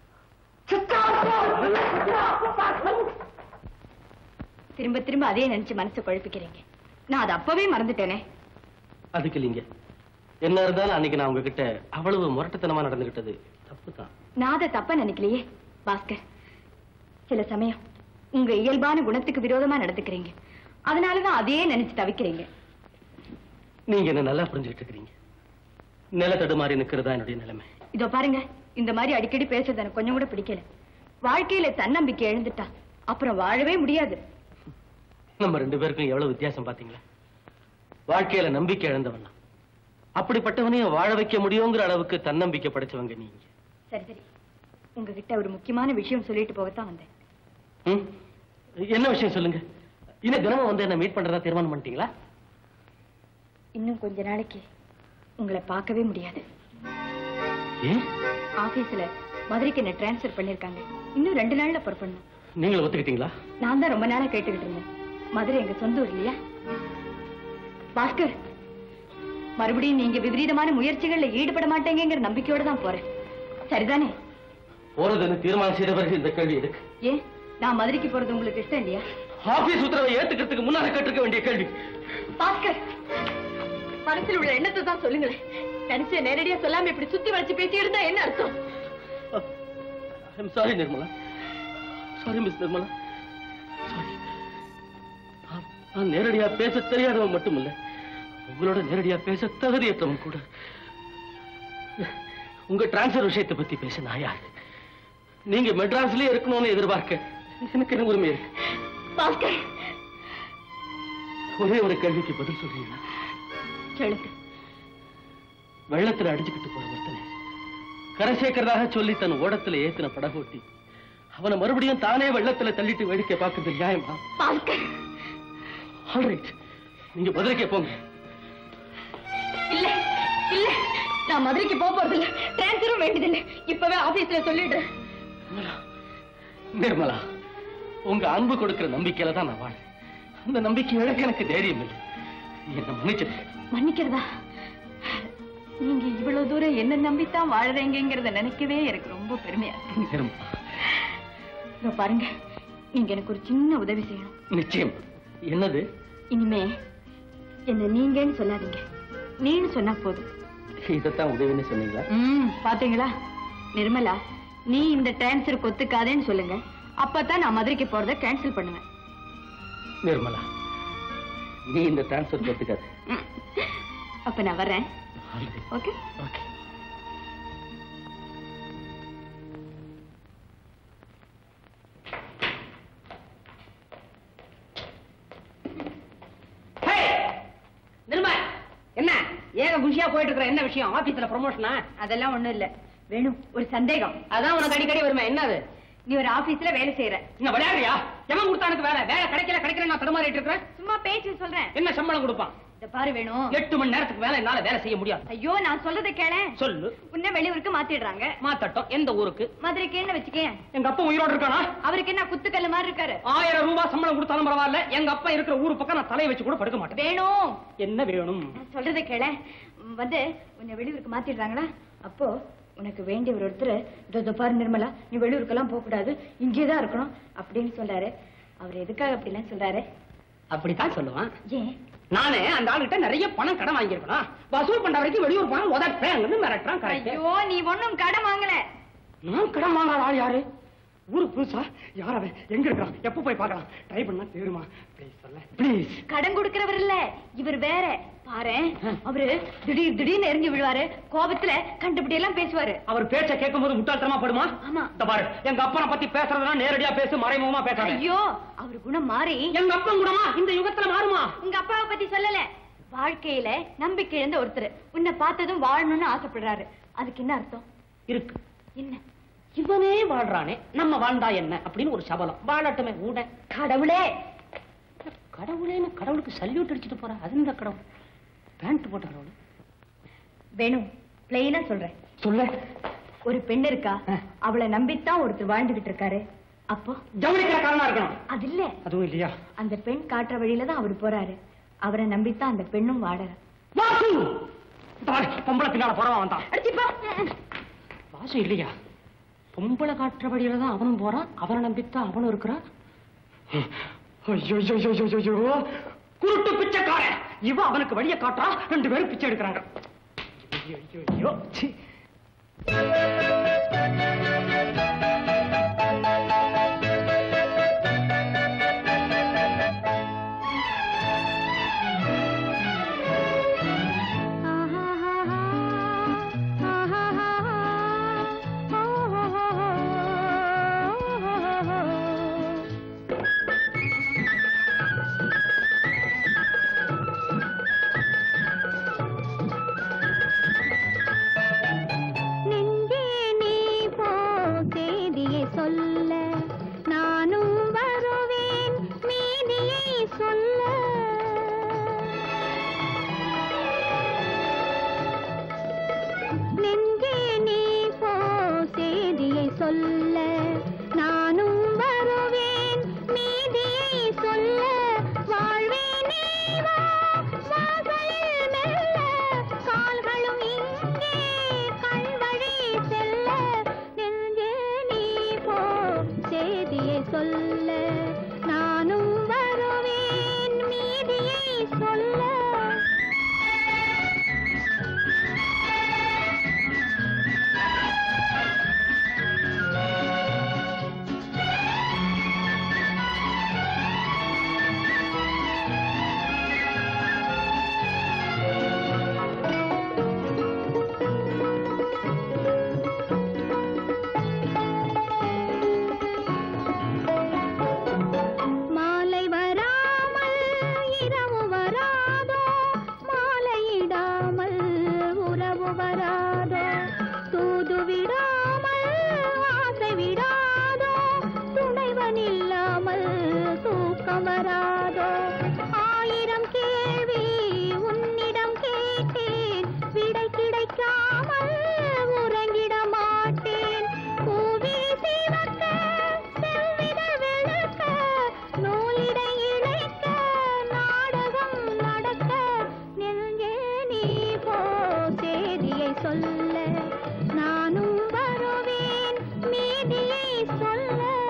திரும்ப திரும்ப அதே நினைச்சு மனசை குழப்பிக்கிறீங்க நான் அதை அப்பவே மறந்துட்டேனே அதுக்கு இல்லைங்க என்ன இருந்தாலும் அன்னைக்கு நான் உங்ககிட்ட அவ்வளவு முரட்டுத்தனமா நடந்துகிட்டது தப்பு தான் நான் அதை தப்பா நினைக்கலையே பாஸ்கர் சில சமயம் உங்க இயல்பான குணத்துக்கு விரோதமா நடந்துக்கிறீங்க அதனாலதான் அதையே நினைச்சு தவிக்கிறீங்க நீங்க என்ன நல்லா புரிஞ்சுக்கிட்டு இருக்கிறீங்க நில தடுமாறி நிக்கிறதா என்னுடைய நிலைமை இதோ பாருங்க இந்த மாதிரி அடிக்கடி பேசுறது எனக்கு கொஞ்சம் கூட பிடிக்கல வாழ்க்கையில தன்னம்பிக்கை எழுந்துட்டா அப்புறம் வாழவே முடியாது நம்ம ரெண்டு பேருக்கும் எவ்வளவு வித்தியாசம் பாத்தீங்களா வாழ்க்கையில நம்பிக்கை இழந்தவன் நான். அப்படிப்பட்டவனையும் வாழ வைக்க முடியுங்கிற அளவுக்கு தன்னம்பிக்கை படைச்சவங்க நீங்க சரி சரி உங்ககிட்ட ஒரு முக்கியமான விஷயம் சொல்லிட்டு போகத்தான் வந்தேன் ம்? என்ன விஷயம் சொல்லுங்க இன்னும் தினமும் வந்து என்ன மீட் பண்றதா தீர்மானம் பண்ணிட்டீங்களா இன்னும் கொஞ்ச நாளைக்கு உங்களை பார்க்கவே முடியாது ஏன் ஆபீஸ்ல மதுரைக்கு என்ன டிரான்ஸ்ஃபர் பண்ணிருக்காங்க இன்னும் ரெண்டு நாள்ல புறப்படணும் நீங்களும் ஒத்துக்கிட்டீங்களா நான் தான் ரொம்ப நாளா கேட்டுக்கிட்டு இருந்தேன் மதுரை எங்க சொந்த ஊர் இல்லையா பாஸ்கர் மறுபடியும் நீங்க விபரீதமான முயற்சிகள்ல ஈடுபட மாட்டேங்கிற நம்பிக்கையோட தான் போறேன் சரிதானே போறதுன்னு தீர்மானம் செய்த பிறகு இந்த கேள்வி எதுக்கு ஏன் நான் மதுரைக்கு போறது உங்களுக்கு இஷ்டம் இல்லையா ஆபீஸ் உத்தரவை ஏத்துக்கிறதுக்கு முன்னால கேட்டிருக்க வேண்டிய கேள்வி பாஸ்கர் மனசில் உள்ள எண்ணத்தை தான் சொல்லுங்களேன் நினைச்ச நேரடியா சொல்லாம இப்படி சுத்தி வளைச்சு பேசி இருந்தா என்ன அர்த்தம் I'm sorry Nirmala sorry miss Nirmala sorry நான் நேரடியா பேச தெரியாதவன் மட்டும் இல்ல உங்களோட நேரடியா பேச தகுதியற்றவன் கூட உங்க டிரான்ஸ்ஃபர் விஷயத்தை பத்தி பேச நான் யாரு நீங்க மெட்ராஸ்லயே இருக்கணும்னு எதிர்பார்க்க எனக்கு என்ன உரிமை இருக்கு பாஸ்கர் ஒரே ஒரு கேள்விக்கு பதில் சொல்றீங்களா சொல்லுங்க வெள்ளத்துல அடிச்சுக்கிட்டு போற ஒருத்தனை கரை சேர்க்கிறதாக சொல்லி தன் ஓடத்துல ஏத்தின படகோட்டி அவனை மறுபடியும் தானே வெள்ளத்துல தள்ளிட்டு வேடிக்கை பார்க்கறது நியாயமா பாஸ்கர் ஆல்ரைட் நீங்க மதுரைக்கே போங்க இல்ல இல்ல நான் மதுரைக்கு போக போறது இல்ல டிரான்ஸ்ஃபரும் வேண்டியதில்லை இப்பவே ஆபீஸ்ல சொல்லிடுறேன் நிர்மலா, நிர்மலா உங்க அன்பு கொடுக்கிற நம்பிக்கையில தான் நான் வாழ்றேன் அந்த நம்பிக்கை இழக்க எனக்கு தைரியம் இல்லை என்ன மன்னிச்சிருக்கேன் மன்னிக்கிறதா நீங்க இவ்வளவு தூரம் என்ன நம்பித்தான் வாழறீங்கிறத நினைக்கவே எனக்கு ரொம்ப பெருமையா இருக்கு நிர்மலா இதோ பாருங்க நீங்க எனக்கு ஒரு சின்ன உதவி செய்யணும் நிச்சயம் என்னது இனிமே என்ன நீங்கன்னு சொல்லாதீங்க நீன்னு சொன்னா போதும் இதைத்தான் உதவின்னு சொன்னீங்களா ம் பாத்தீங்களா நிர்மலா நீ இந்த டிரான்ஸ்ஃபர் ஒத்துக்காதேன்னு சொல்லுங்க அப்பதான் நான் மதுரைக்கு போறதை கேன்சல் பண்ணுவேன் நிர்மலா நீ இந்த டிரான்ஸ்ஃபர் ஒத்துக்காது ம். அப்ப நான் வர்றேன் ஓகே ஓகே நிர்மா என்ன ஏக குஷியா போயிட்டு இருக்கிற என்ன விஷயம் ஆபீஸ்ல ப்ரமோஷனா அதெல்லாம் ஒண்ணும் இல்ல வேணும் ஒரு சந்தேகம் அதான் உனக்கு அடிக்கடி வருமே என்னது நீ ஒரு ஆபீஸ்ல வேலை செய்யற என்ன விளையாடுறியா எவன் கொடுத்தா எனக்கு வேலை வேலை கிடைக்கல கிடைக்கல நான் தடுமாறிட்டு இருக்கிறேன் சும்மா பேச்சு சொல்றேன் என்ன சம்பளம் கொடுப்பான் இந்த பாரு வேணும் எட்டு மணி நேரத்துக்கு வேலை என்னால வேலை செய்ய முடியாது ஐயோ நான் சொல்றதை கேள சொல்லு உன்ன வெளியூருக்கு மாத்திடுறாங்க மாத்தட்டும் எந்த ஊருக்கு மதுரைக்கு என்ன வச்சுக்கேன் எங்க அப்பா உயிரோடு இருக்கானா அவருக்கு என்ன குத்துக்கல்லு மாதிரி இருக்காரு ஆயிரம் ரூபாய் சம்பளம் கொடுத்தாலும் பரவாயில்ல எங்க அப்பா இருக்கிற ஊரு பக்கம் நான் தலையை வச்சு கூட படுக்க மாட்டேன் வேணும் என்ன வேணும் நான் சொல்றதை கேள வந்து உன்னை வெளியூருக்கு மாத்திடுறாங்களா அப்போ உனக்கு வேண்டிய ஒரு ஒருத்தர் இதோ இதோ பாரு நிர்மலா நீ வெளியூருக்கெல்லாம் போக கூடாது இங்கே தான் இருக்கணும் அப்படின்னு சொல்றாரு அவர் எதுக்காக அப்படிலாம் சொல்றாரு அப்படித்தான் சொல்லுவான் ஏன் நானு அந்த ஆளுகிட்ட நிறைய பணம் கடன் வாங்கியிருக்கணும் வசூல் பண்ற வரைக்கும் வெளியூர் பணம் உதப்பேன் மிரட்டுறான் கரெக்ட் ஐயோ நீ ஒண்ணும் கடன் வாங்கல நான் கடன் வாங்காத ஆள் யாரு ஊரு புதுசா யார் அவன் எங்க இருக்கிறான் எப்ப போய் பார்க்கலாம் ட்ரை பண்ணா தேருமா ப்ளீஸ் சொல்ல ப்ளீஸ் கடன் கொடுக்கிறவர் இல்ல இவர் வேற பாரு அவரு திடீர் திடீர்னு எரிஞ்சு விழுவாரு கோபத்துல கண்டுபிடி எல்லாம் பேசுவாரு அவர் பேச்ச கேட்கும் போது முட்டாள்தனமா படுமா ஆமா. இந்த பாரு எங்க அப்பனை பத்தி பேசுறதுனா நேரடியா பேசு மறைமுகமா பேசாத ஐயோ அவர் குணம் மாறி எங்க அப்பன் கூடமா இந்த யுகத்துல மாறுமா உங்க அப்பாவை பத்தி சொல்லல வாழ்க்கையில நம்பிக்கை இழந்த ஒருத்தர் உன்னை பார்த்ததும் வாழணும்னு ஆசைப்படுறாரு அதுக்கு என்ன அர்த்தம் இருக்கு என்ன இவனே வாழ்றானே நம்ம வாழ்ந்தா என்ன அப்படின்னு ஒரு சபலம் வாழட்டுமே ஊட கடவுளே கடவுளேன்னு கடவுளுக்கு சல்யூட் அடிச்சுட்டு போறா அது இந்த கடவுள் பேண்ட் போட்ட கடவுள் வேணும் பிளெயினா சொல்றேன் சொல்ல ஒரு பெண் இருக்கா அவளை நம்பித்தான் ஒருத்தர் வாழ்ந்துகிட்டு இருக்காரு அப்போ ஜவுளிக்கிற காரணம் இருக்கணும் அது இல்ல அதுவும் இல்லையா அந்த பெண் காட்டுற வழியில தான் அவர் போறாரு அவரை நம்பித்தான் அந்த பெண்ணும் வாழற வாசு இந்த பாரு, பொம்பளை பின்னால போறவன் வந்தான் வாசு இல்லையா பொம்பளை காட்டுற வழியில தான் அவனும் போறான் அவனை நம்பித்தான் அவனும் இருக்கிறான் ஐயோ ஐயோ ஐயோ ஐயோ, ஐயோ குருட்டு பிச்சைக்காரன் இவன் அவனுக்கு வழியை காட்டுறா ரெண்டு பேரும் பிச்சை எடுக்கிறாங்க ஐயோ ஐயோ ஐயோ சீ. நெஞ்சே நீ போ செய்தியை சொல்ல நானும் வருவேன் மீதியை சொல்ல நெஞ்சே நீ போ செய்தியை சொல்ல நானும் வருவேன் மீதியை சொல்ல வாழ்வேன் நீ வா வாசலில் மெல்ல கால்களும் இங்கே கண்வழி செல்ல நெஞ்சே நீ போ செய்தியை சொல்ல நானும் வருவேன் மீதியை சொல்ல மாலை வராமல் இரவு வராதோ மாலையிடாமல் உறவு வராதோ தூது விடாமல் ஆசை விடாதோ துணைவன் இல்லாமல் தூக்கம் வராதோ ஆயிரம் கேள்வி உன்னிடம் கேட்டேன் விடை கிடைக்காமல் உறங்கிட மாட்டேன் பூவி சிவக்க செவ்விதழ் வெளுக்க நூலிடை இழைக்க நாடகம் நடக்க நெஞ்சே நீ போ செய்தியை சொல்ல நானும் வருவேன் மீதியை சொல்ல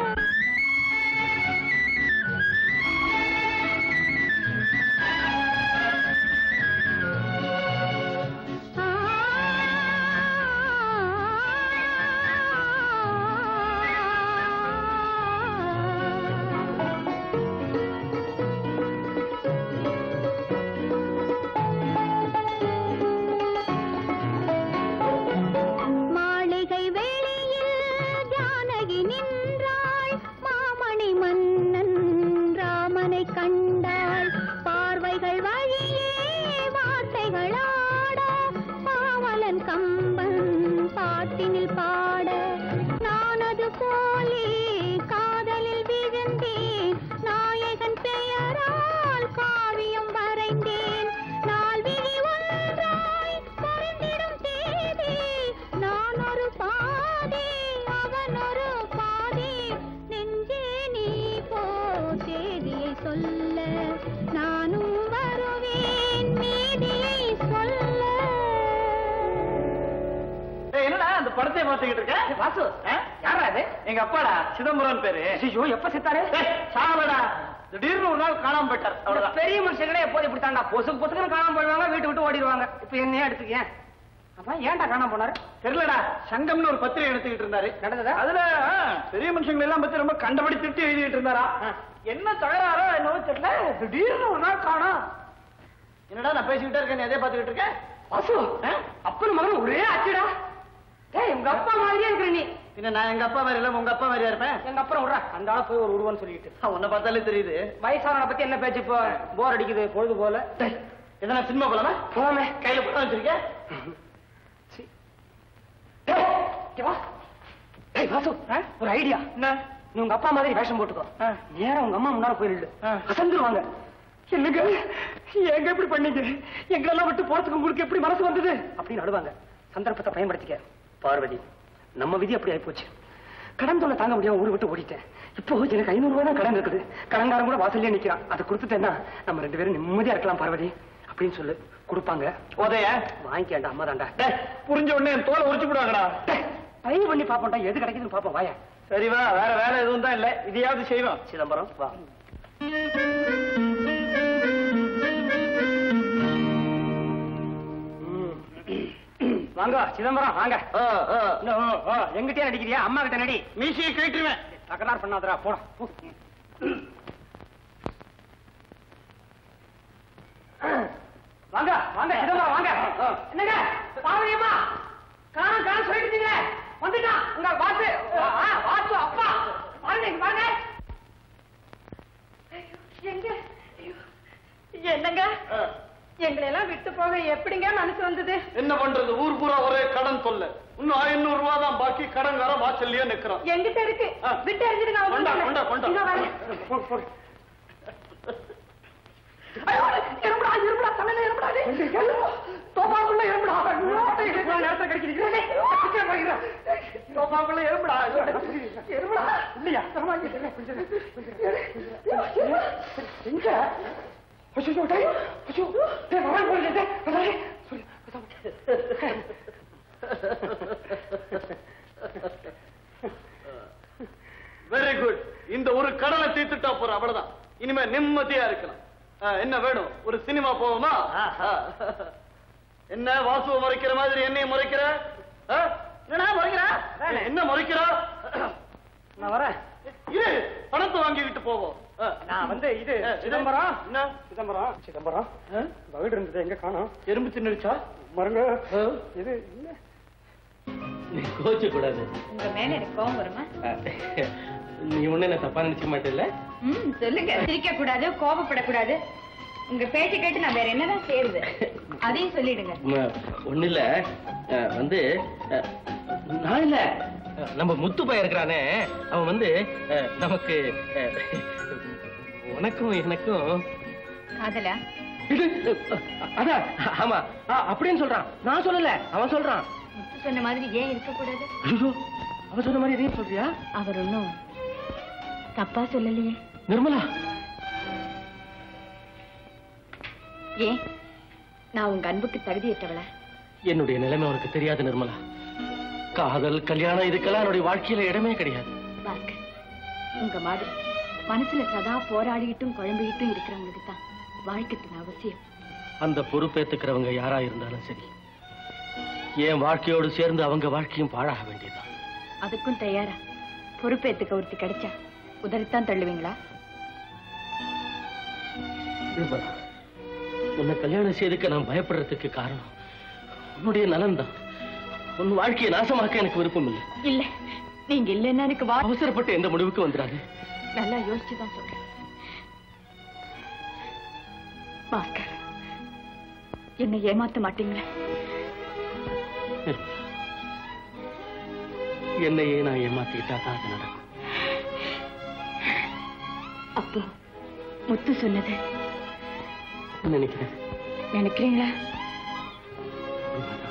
மாளிகை வெளியில் ஜானகி நின்றாள் மாமணி மன்னன் ராமனை கண்டாள் பார்வைகள் வழியே வார்த்தைகள் ஆட பாவலன் கம்பன் பாட்டினில் பாட நானது போலே காதலில் விழுந்தேன் நாயகன் பெயரால் காவியம் வரைந்தேன் நாள் விழி ஒன்றாய் பொருந்திடும் தேதி நான் ஒரு பாதி அவன் ஒரு பாதி நெஞ்சே நீ போ செய்தியை சொல்ல நானும் வருவேன் மீதியை சொல்ல ஏய், என்னடா அந்த படத்தை பார்த்துக்கிட்டு இருக்க வாசு யாரா அது எங்க அப்பாடா சிதம்பரம் பேரு ஐயோ எப்ப செத்தாரு ஏய், சாவடா திடீர்னு ஒரு நாள் காணாம போயிட்டார் இந்த அவ்வளவுதான் பெரிய மனுஷங்களே எப்போது இப்படி தாண்டா பொசுக்கு பொசுக்குன்னு காணாம போயிடுவாங்க வீட்டு விட்டு ஓடிடுவாங்க இப்ப என்னையே எடுத்துக்கேன் அப்ப ஏன்டா காணாம போனாரு தெரியலடா சங்கம்னு ஒரு பத்திரிகை எடுத்துக்கிட்டு இருந்தாரு நடந்ததா? அதுல ஆ, பெரிய மனுஷங்களை எல்லாம் பத்தி ரொம்ப கண்டபடி திட்டி எழுதிட்டு இருந்தாரா என்ன தகராறோ என்னவோ தெரியல திடீர்னு ஒரு நாள் காணோம் என்னடா நான் பேசிக்கிட்டே இருக்கேன் நீ அதே பார்த்துக்கிட்டு இருக்கேன் வாசு அப்பனும் மகனும் ஒரே ஆச்சுடா ஏய் உங்க அப்பா மாதிரியே இருக்கிற நீ பின்ன நான் எங்க அப்பா மாதிரி இல்ல உங்க அப்பா மாதிரியா இருப்பேன் எங்க அப்புறம் விடுறா அந்த ஆள போய் ஒரு உருவன்னு சொல்லிட்டு ஆ, உன்னை பார்த்தாலே தெரியுது வயசானவனை பத்தி என்ன பேச்சு இப்போ போர் அடிக்குது பொழுது போல டேய், எதனா சினிமா போலாமா போலாமே கையில படம் வச்சிருக்கேன் ஏய், இங்க வா டேய் வாசு ஒரு ஐடியா என்ன நீ உங்க அப்பா மாதிரி வேஷம் போட்டுக்கோ நேரா உங்க அம்மா முன்னால போயிடு அசந்துருவாங்க என்னங்க எங்க எப்படி பண்ணீங்க எங்களெல்லாம் விட்டு போறதுக்கு உங்களுக்கு எப்படி மனசு வந்தது அப்படின்னு அழுவாங்க சந்தர்ப்பத்தை பயன்படுத்திக்க பார்வதி நம்ம விதி அப்படி ஆயிப்போச்சு கடன் தொல்லை தாங்க முடியாம ஊரு விட்டு ஓடிட்டேன் இப்போ எனக்கு ஐநூறு ரூபாய் தான் கடன் இருக்குது கடன்காரன் கூட வாசல்லே நிக்கிறான் அதை கொடுத்துட்டேன்னா நம்ம ரெண்டு பேரும் நிம்மதியா இருக்கலாம் பார்வதி அப்படின்னு சொல்லு கொடுப்பாங்க உதய வாங்கிக்கேன்டா அம்மா தாண்டா டேய், புரிஞ்ச உடனே என் தோலை உரிச்சு விடுவாங்கடா ட்ரை பண்ணி பாப்போம்டா எது கிடைக்குதுன்னு பாப்போம் வாயா சரி வா வேற வேலை எதுவும் தான் இல்ல இதையாவது செய்வோம் சிதம்பரம் வா வாங்க சிதம்பரம் வாங்க இன்னும், ஓ, எங்கிட்டயே நடிக்கிறியா அம்மா கிட்ட நடி மீசியை கேட்டுருவேன் தகராறு பண்ணாதடா போடா போ. வாங்க வாங்க சிதம்பரம் வாங்க என்னங்க பாவனியம்மா காணோம் காணோம் சொல்லிட்டீங்க வந்துட்டா உங்க வாத்து ஆ, வாத்து அப்பா வாங்க இங்க வாங்க எங்க ஐயோ, என்னங்க எங்களை எல்லாம் விட்டு போக எப்படிங்க மனசு வந்தது என்ன பண்றது ஊர் பூரா ஒரே கடன் தொல்லை இன்னும் ஐநூறு ரூபாய் தான் பாக்கி கடன்கார வாசல்லையே நிக்கிறான் எங்கிட்ட இருக்கு ஆ. விட்டு எறிஞ்சிட்டு நான் கொண்டா வந்துடுறேன். கொண்டா கொண்டா இங்க வாங்க. போடு, போடு. ஐயோ, எறும்புடா, எறும்புடா, தலையில எறும்புடா, டேய். தோப்பாக்குள்ள எறும்புடா. இவ்வளவு நேரத்துல கிடைக்கிறீங்க சோஃபாக்குள்ள எறும்புடா எறும்புடா. இல்லையா எங்க அச்சோ டேய் அச்சோ டேய் வரான் போறீங்க டேய் வரான் சொல்லு வெரி குட் இந்த ஒரு கடனை தீர்த்துட்டா போற அவ்வளவுதான் இனிமே நிம்மதியா இருக்கலாம் ஆ, என்ன வேணும் ஒரு சினிமா போவோமா ஆ. என்ன வாசுவ முறைக்கிற மாதிரி என்னையும் முறைக்கிற ஆ? என்னடா முறைக்கிற என்ன முறைக்கிற நான் வரேன் இரு பணத்தை வாங்கிக்கிட்டு போவோம் ஆ. நான் வந்து இது ஆ, சிதம்பரம் என்ன சிதம்பரம் சிதம்பரம் வீடு இருந்தது எங்க காணோம் எறும்பு தின்னுடுச்சா மருங்க இது இல்ல நீ கோச்ச கூடாது உங்க மேல எனக்கு கோவம் வருமா நீ ஒண்ணு என்ன தப்பா நினைச்சுக்க மாட்டேல்ல ம் சொல்லுங்க சிரிக்க கூடாது கோபப்படக்கூடாது உங்க பேச்சை கேட்டு நான் வேற என்னதான் செய்யறது அதையும் சொல்லிடுங்க ஒண்ணு இல்ல அஹ், வந்து அஹ், நான் இல்ல அஹ், நம்ம முத்து பையன் இருக்கிறானே அவன் வந்து அஹ், நமக்கு அஹ், உனக்கும் எனக்கும் காதலா இது, அஹ், அதான் ஆமா அ- அப்படின்னு சொல்றான் நான் சொல்லல அவன் சொல்றான் முத்து சொன்ன மாதிரி ஏன் இருக்கக்கூடாது ஐயோ அவன் சொன்ன மாதிரி எதையும் சொல்றியா அவர் ஒன்றும் தப்பா சொல்லலையே நிர்மலா ஏன் நான் உங்க அன்புக்கு தகுதியற்றவளா என்னுடைய நிலைமை உனக்கு தெரியாது நிர்மலா காதல் கல்யாணம் இதுக்கெல்லாம் என்னுடைய வாழ்க்கையில இடமே கிடையாது பாஸ்கர் உங்க மாதிரி மனசுல சதா போராடிக்கிட்டும் குழம்பிக்கிட்டும் இருக்கிறவங்களுக்கு தான் வாழ்க்கைத்தின் அவசியம் அந்த பொறுப்பேத்துக்கிறவங்க யாரா இருந்தாலும் சரி என் வாழ்க்கையோடு சேர்ந்து அவங்க வாழ்க்கையும் பாழாக வேண்டியதுதான் அதுக்கும் தயாரா பொறுப்பேத்துக்க ஒருத்தி கிடைச்சா உதறித்தான் தள்ளுவீங்களா நிர்மலா உன்னை கல்யாணம் செய்துக்க நான் பயப்படுறதுக்கு காரணம் உன்னுடைய நலன்தான் உன் வாழ்க்கையை நாசமாக்க எனக்கு விருப்பம் இல்லை இல்ல நீங்க இல்லைன்னா எனக்கு வா அவசரப்பட்டு எந்த முடிவுக்கு வந்துடாது நல்லா யோசிச்சுதான் சொல்றேன் பாஸ்கர் என்னை ஏமாத்த மாட்டீங்களா நிர்மலா, என்னையே நான் ஏமாத்திக்கிட்டா தான் அது நடக்கும் அப்போ முத்து சொன்னது நினைக்கிறேன் நினைக்கிறீங்களா உண்மைதான்.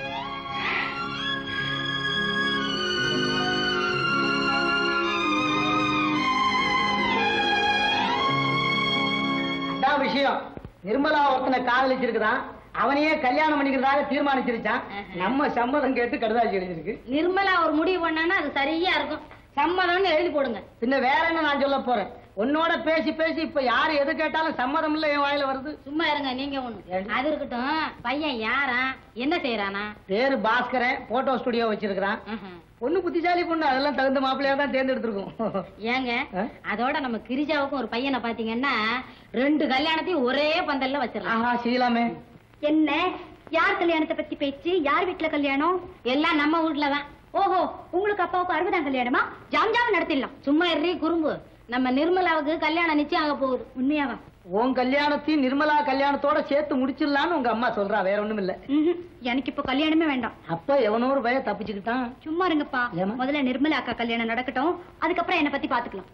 அதான் விஷயம் நிர்மலா ஒருத்தனை காதலிச்சிருக்குதான் அவனையே கல்யாணம் பண்ணிக்கிறதாக தீர்மானிச்சிருச்சான் நம்ம சம்மதம் கேட்டு கடுதாசி எழுதிருக்கு நிர்மலா ஒரு முடிவு பண்ணான்னா அது சரியா இருக்கும் சம்மதம்னு எழுதி போடுங்க பின்ன வேற என்ன நான் சொல்ல போறேன் உன்னோட பேசி பேசி இப்ப யாரு எது கேட்டாலும் சம்மதம் இல்ல என் வாயில வருது சும்மா இருங்க நீங்க ஒண்ணு ஏண்டி? அது இருக்கட்டும் பையன் யாரா என்ன செய்யறானா பேரு பாஸ்கரன் போட்டோ ஸ்டுடியோ வச்சிருக்கிறான் பொண்ணு புத்திசாலி பொண்ணு அதெல்லாம் தகுந்த மாப்பிள்ளையா தான் தேர்ந்தெடுத்திருக்கோம் ஏங்க ஆ? அதோட நம்ம கிரிஜாவுக்கும் ஒரு பையனை பாத்தீங்கன்னா ரெண்டு கல்யாணத்தையும் ஒரே பந்தல்ல வச்சிடலாம் ஆஹா செய்யலாமே என்ன யார் கல்யாணத்தை பத்தி பேச்சு யார் வீட்டுல கல்யாணம் எல்லாம் நம்ம வீட்டுல தான் ஓஹோ உங்களுக்கு அப்பாவுக்கு அறுபதாம் கல்யாணமா ஜாம் ஜாம் நடத்திடலாம் சும்மா எறி குறும்பு நம்ம நிர்மலாவுக்கு கல்யாணம் நிச்சயம் ஆக போகுது உண்மையாவா உன் கல்யாணத்தையும் நிர்மலா கல்யாணத்தோட சேர்த்து முடிச்சிடலான்னு உங்க அம்மா சொல்றா வேற ஒண்ணும் இல்ல ம்ஹும். எனக்கு இப்ப கல்யாணமே வேண்டாம் அப்ப எவனோ ஒரு பய தப்பிச்சுக்கிட்டான் சும்மா இருங்கப்பா ஏம்மா? முதல்ல நிர்மலா அக்கா கல்யாணம் நடக்கட்டும் அதுக்கப்புறம் என்ன பத்தி பாத்துக்கலாம்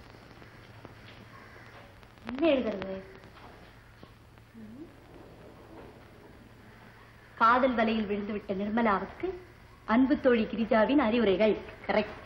என்ன எழுதுறது காதல் வலையில் விழுந்துவிட்ட நிர்மலாவுக்கு அன்பு தோழி கிரிஜாவின் அறிவுரைகள் கரெக்ட்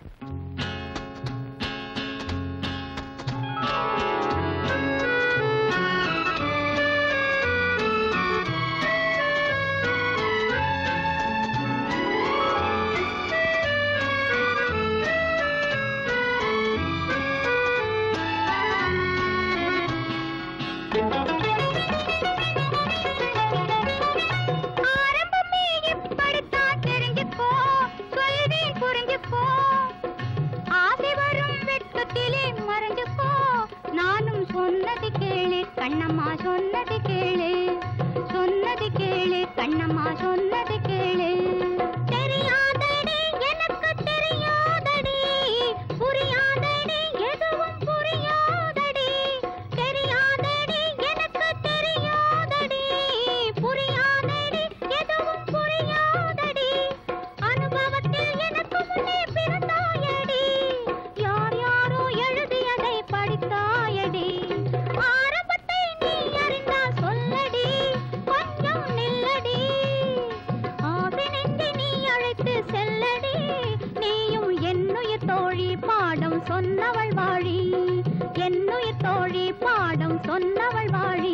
ஆரம்பமே இப்படித்தான் தெரிஞ்சுக்கோ சொல்வேன் புரிஞ்சுக்கோ ஆசை வரும் வெட்கத்திலே மறைஞ்சுக்கோ நானும் சொன்னது கேளு கண்ணம்மா சொன்னது கேளு சொன்னது கேளு கண்ணம்மா சொன்னது கேளு தெரியாதடி எனக்கு தெரியாதடி புரியாதடி எதுவும் புரியாதடி தெரியாதடி எனக்கு தெரியாதடி புரியாதடி எதுவும் புரியாதடி அனுபவத்தில் எனக்கு முன்னே பிறந்தாயடி யார் யாரோ எழுதியதை படித்தாயடி ஆரம்பத்தை நீ அறிந்தால் சொல்லடி கொஞ்சம் நில்லடி ஆசை நெஞ்சை நீ அழைத்து செல்லடி நீயும் என்னுயிர் தோழி பாடம் சொன்னவள் வாழி என்னுயிர் தோழி பாடம் சொன்னவள் வாழி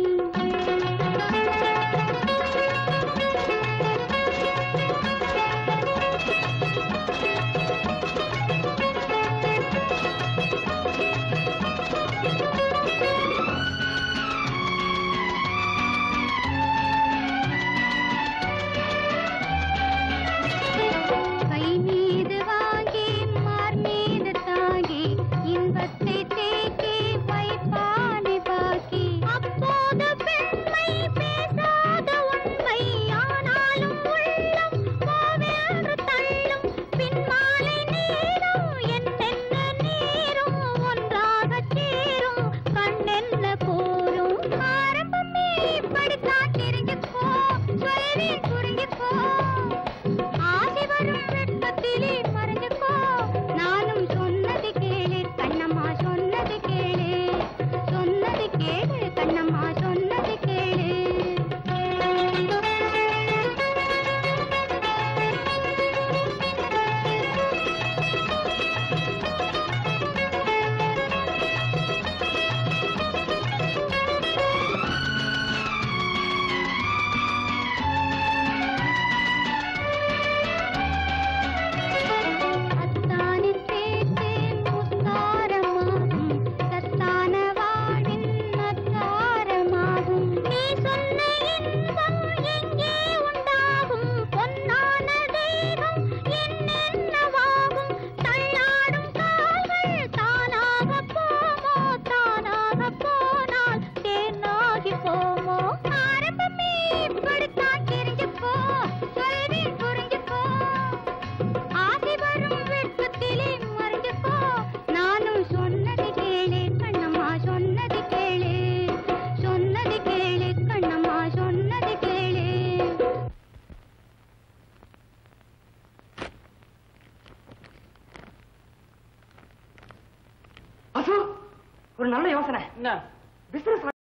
கை மீது வாங்கி மார் மீது தாங்கி இன்பத்தை தேக்கி வைப்பானே பாக்கி அப்போது பெண்மை பேசாத உண்மை ஆனாலும் உள்ளம் கோவென்று தள்ளும் பின்மாலை நேரம் என்னென்ன நேரும் ஒன்றாகச் சேரும் கண்ணென்ன கூறும் ஆரம்பமே இப்படித்தான் தெரிஞ்சுக்கோ சொல்வேன் புரிஞ்சுக்கோ ஆசை வரும் வெட்கத்திலே மறைஞ்சுக்கோ நானும் சொன்னது கேளு கண்ணம்மா சொன்னது கேளு சொன்னது கேளு கண்ணம்மா சொன்னது கேளு அத்தானின் பேச்சு முத்தாரமாகும் சத்தான வாழ்வின் அத்தாரமாகும் நீ சொன்ன இன்பம் எங்கே உண்டாகும் பொன்னான தெய்வம் என்னென்னவாகும் தள்ளாடும் கால்கள் தானாக போமோ தானாக போனால் தேனாகி போமோ ஆரம்பமே இப்படித்தான் தெரிஞ்சுக்கோ சொல்வேன் புரிஞ்சுக்கோ ஆசை வரும் வெட்கத்திலே மறைஞ்சுக்கோ நானும் சொன்னது கேளு கண்ணம்மா சொன்னது கேளு சொன்னது கேளு கண்ணம்மா சொன்னது கேளு அசு ஒரு நல்ல யோசனை என்ன பிசினஸ்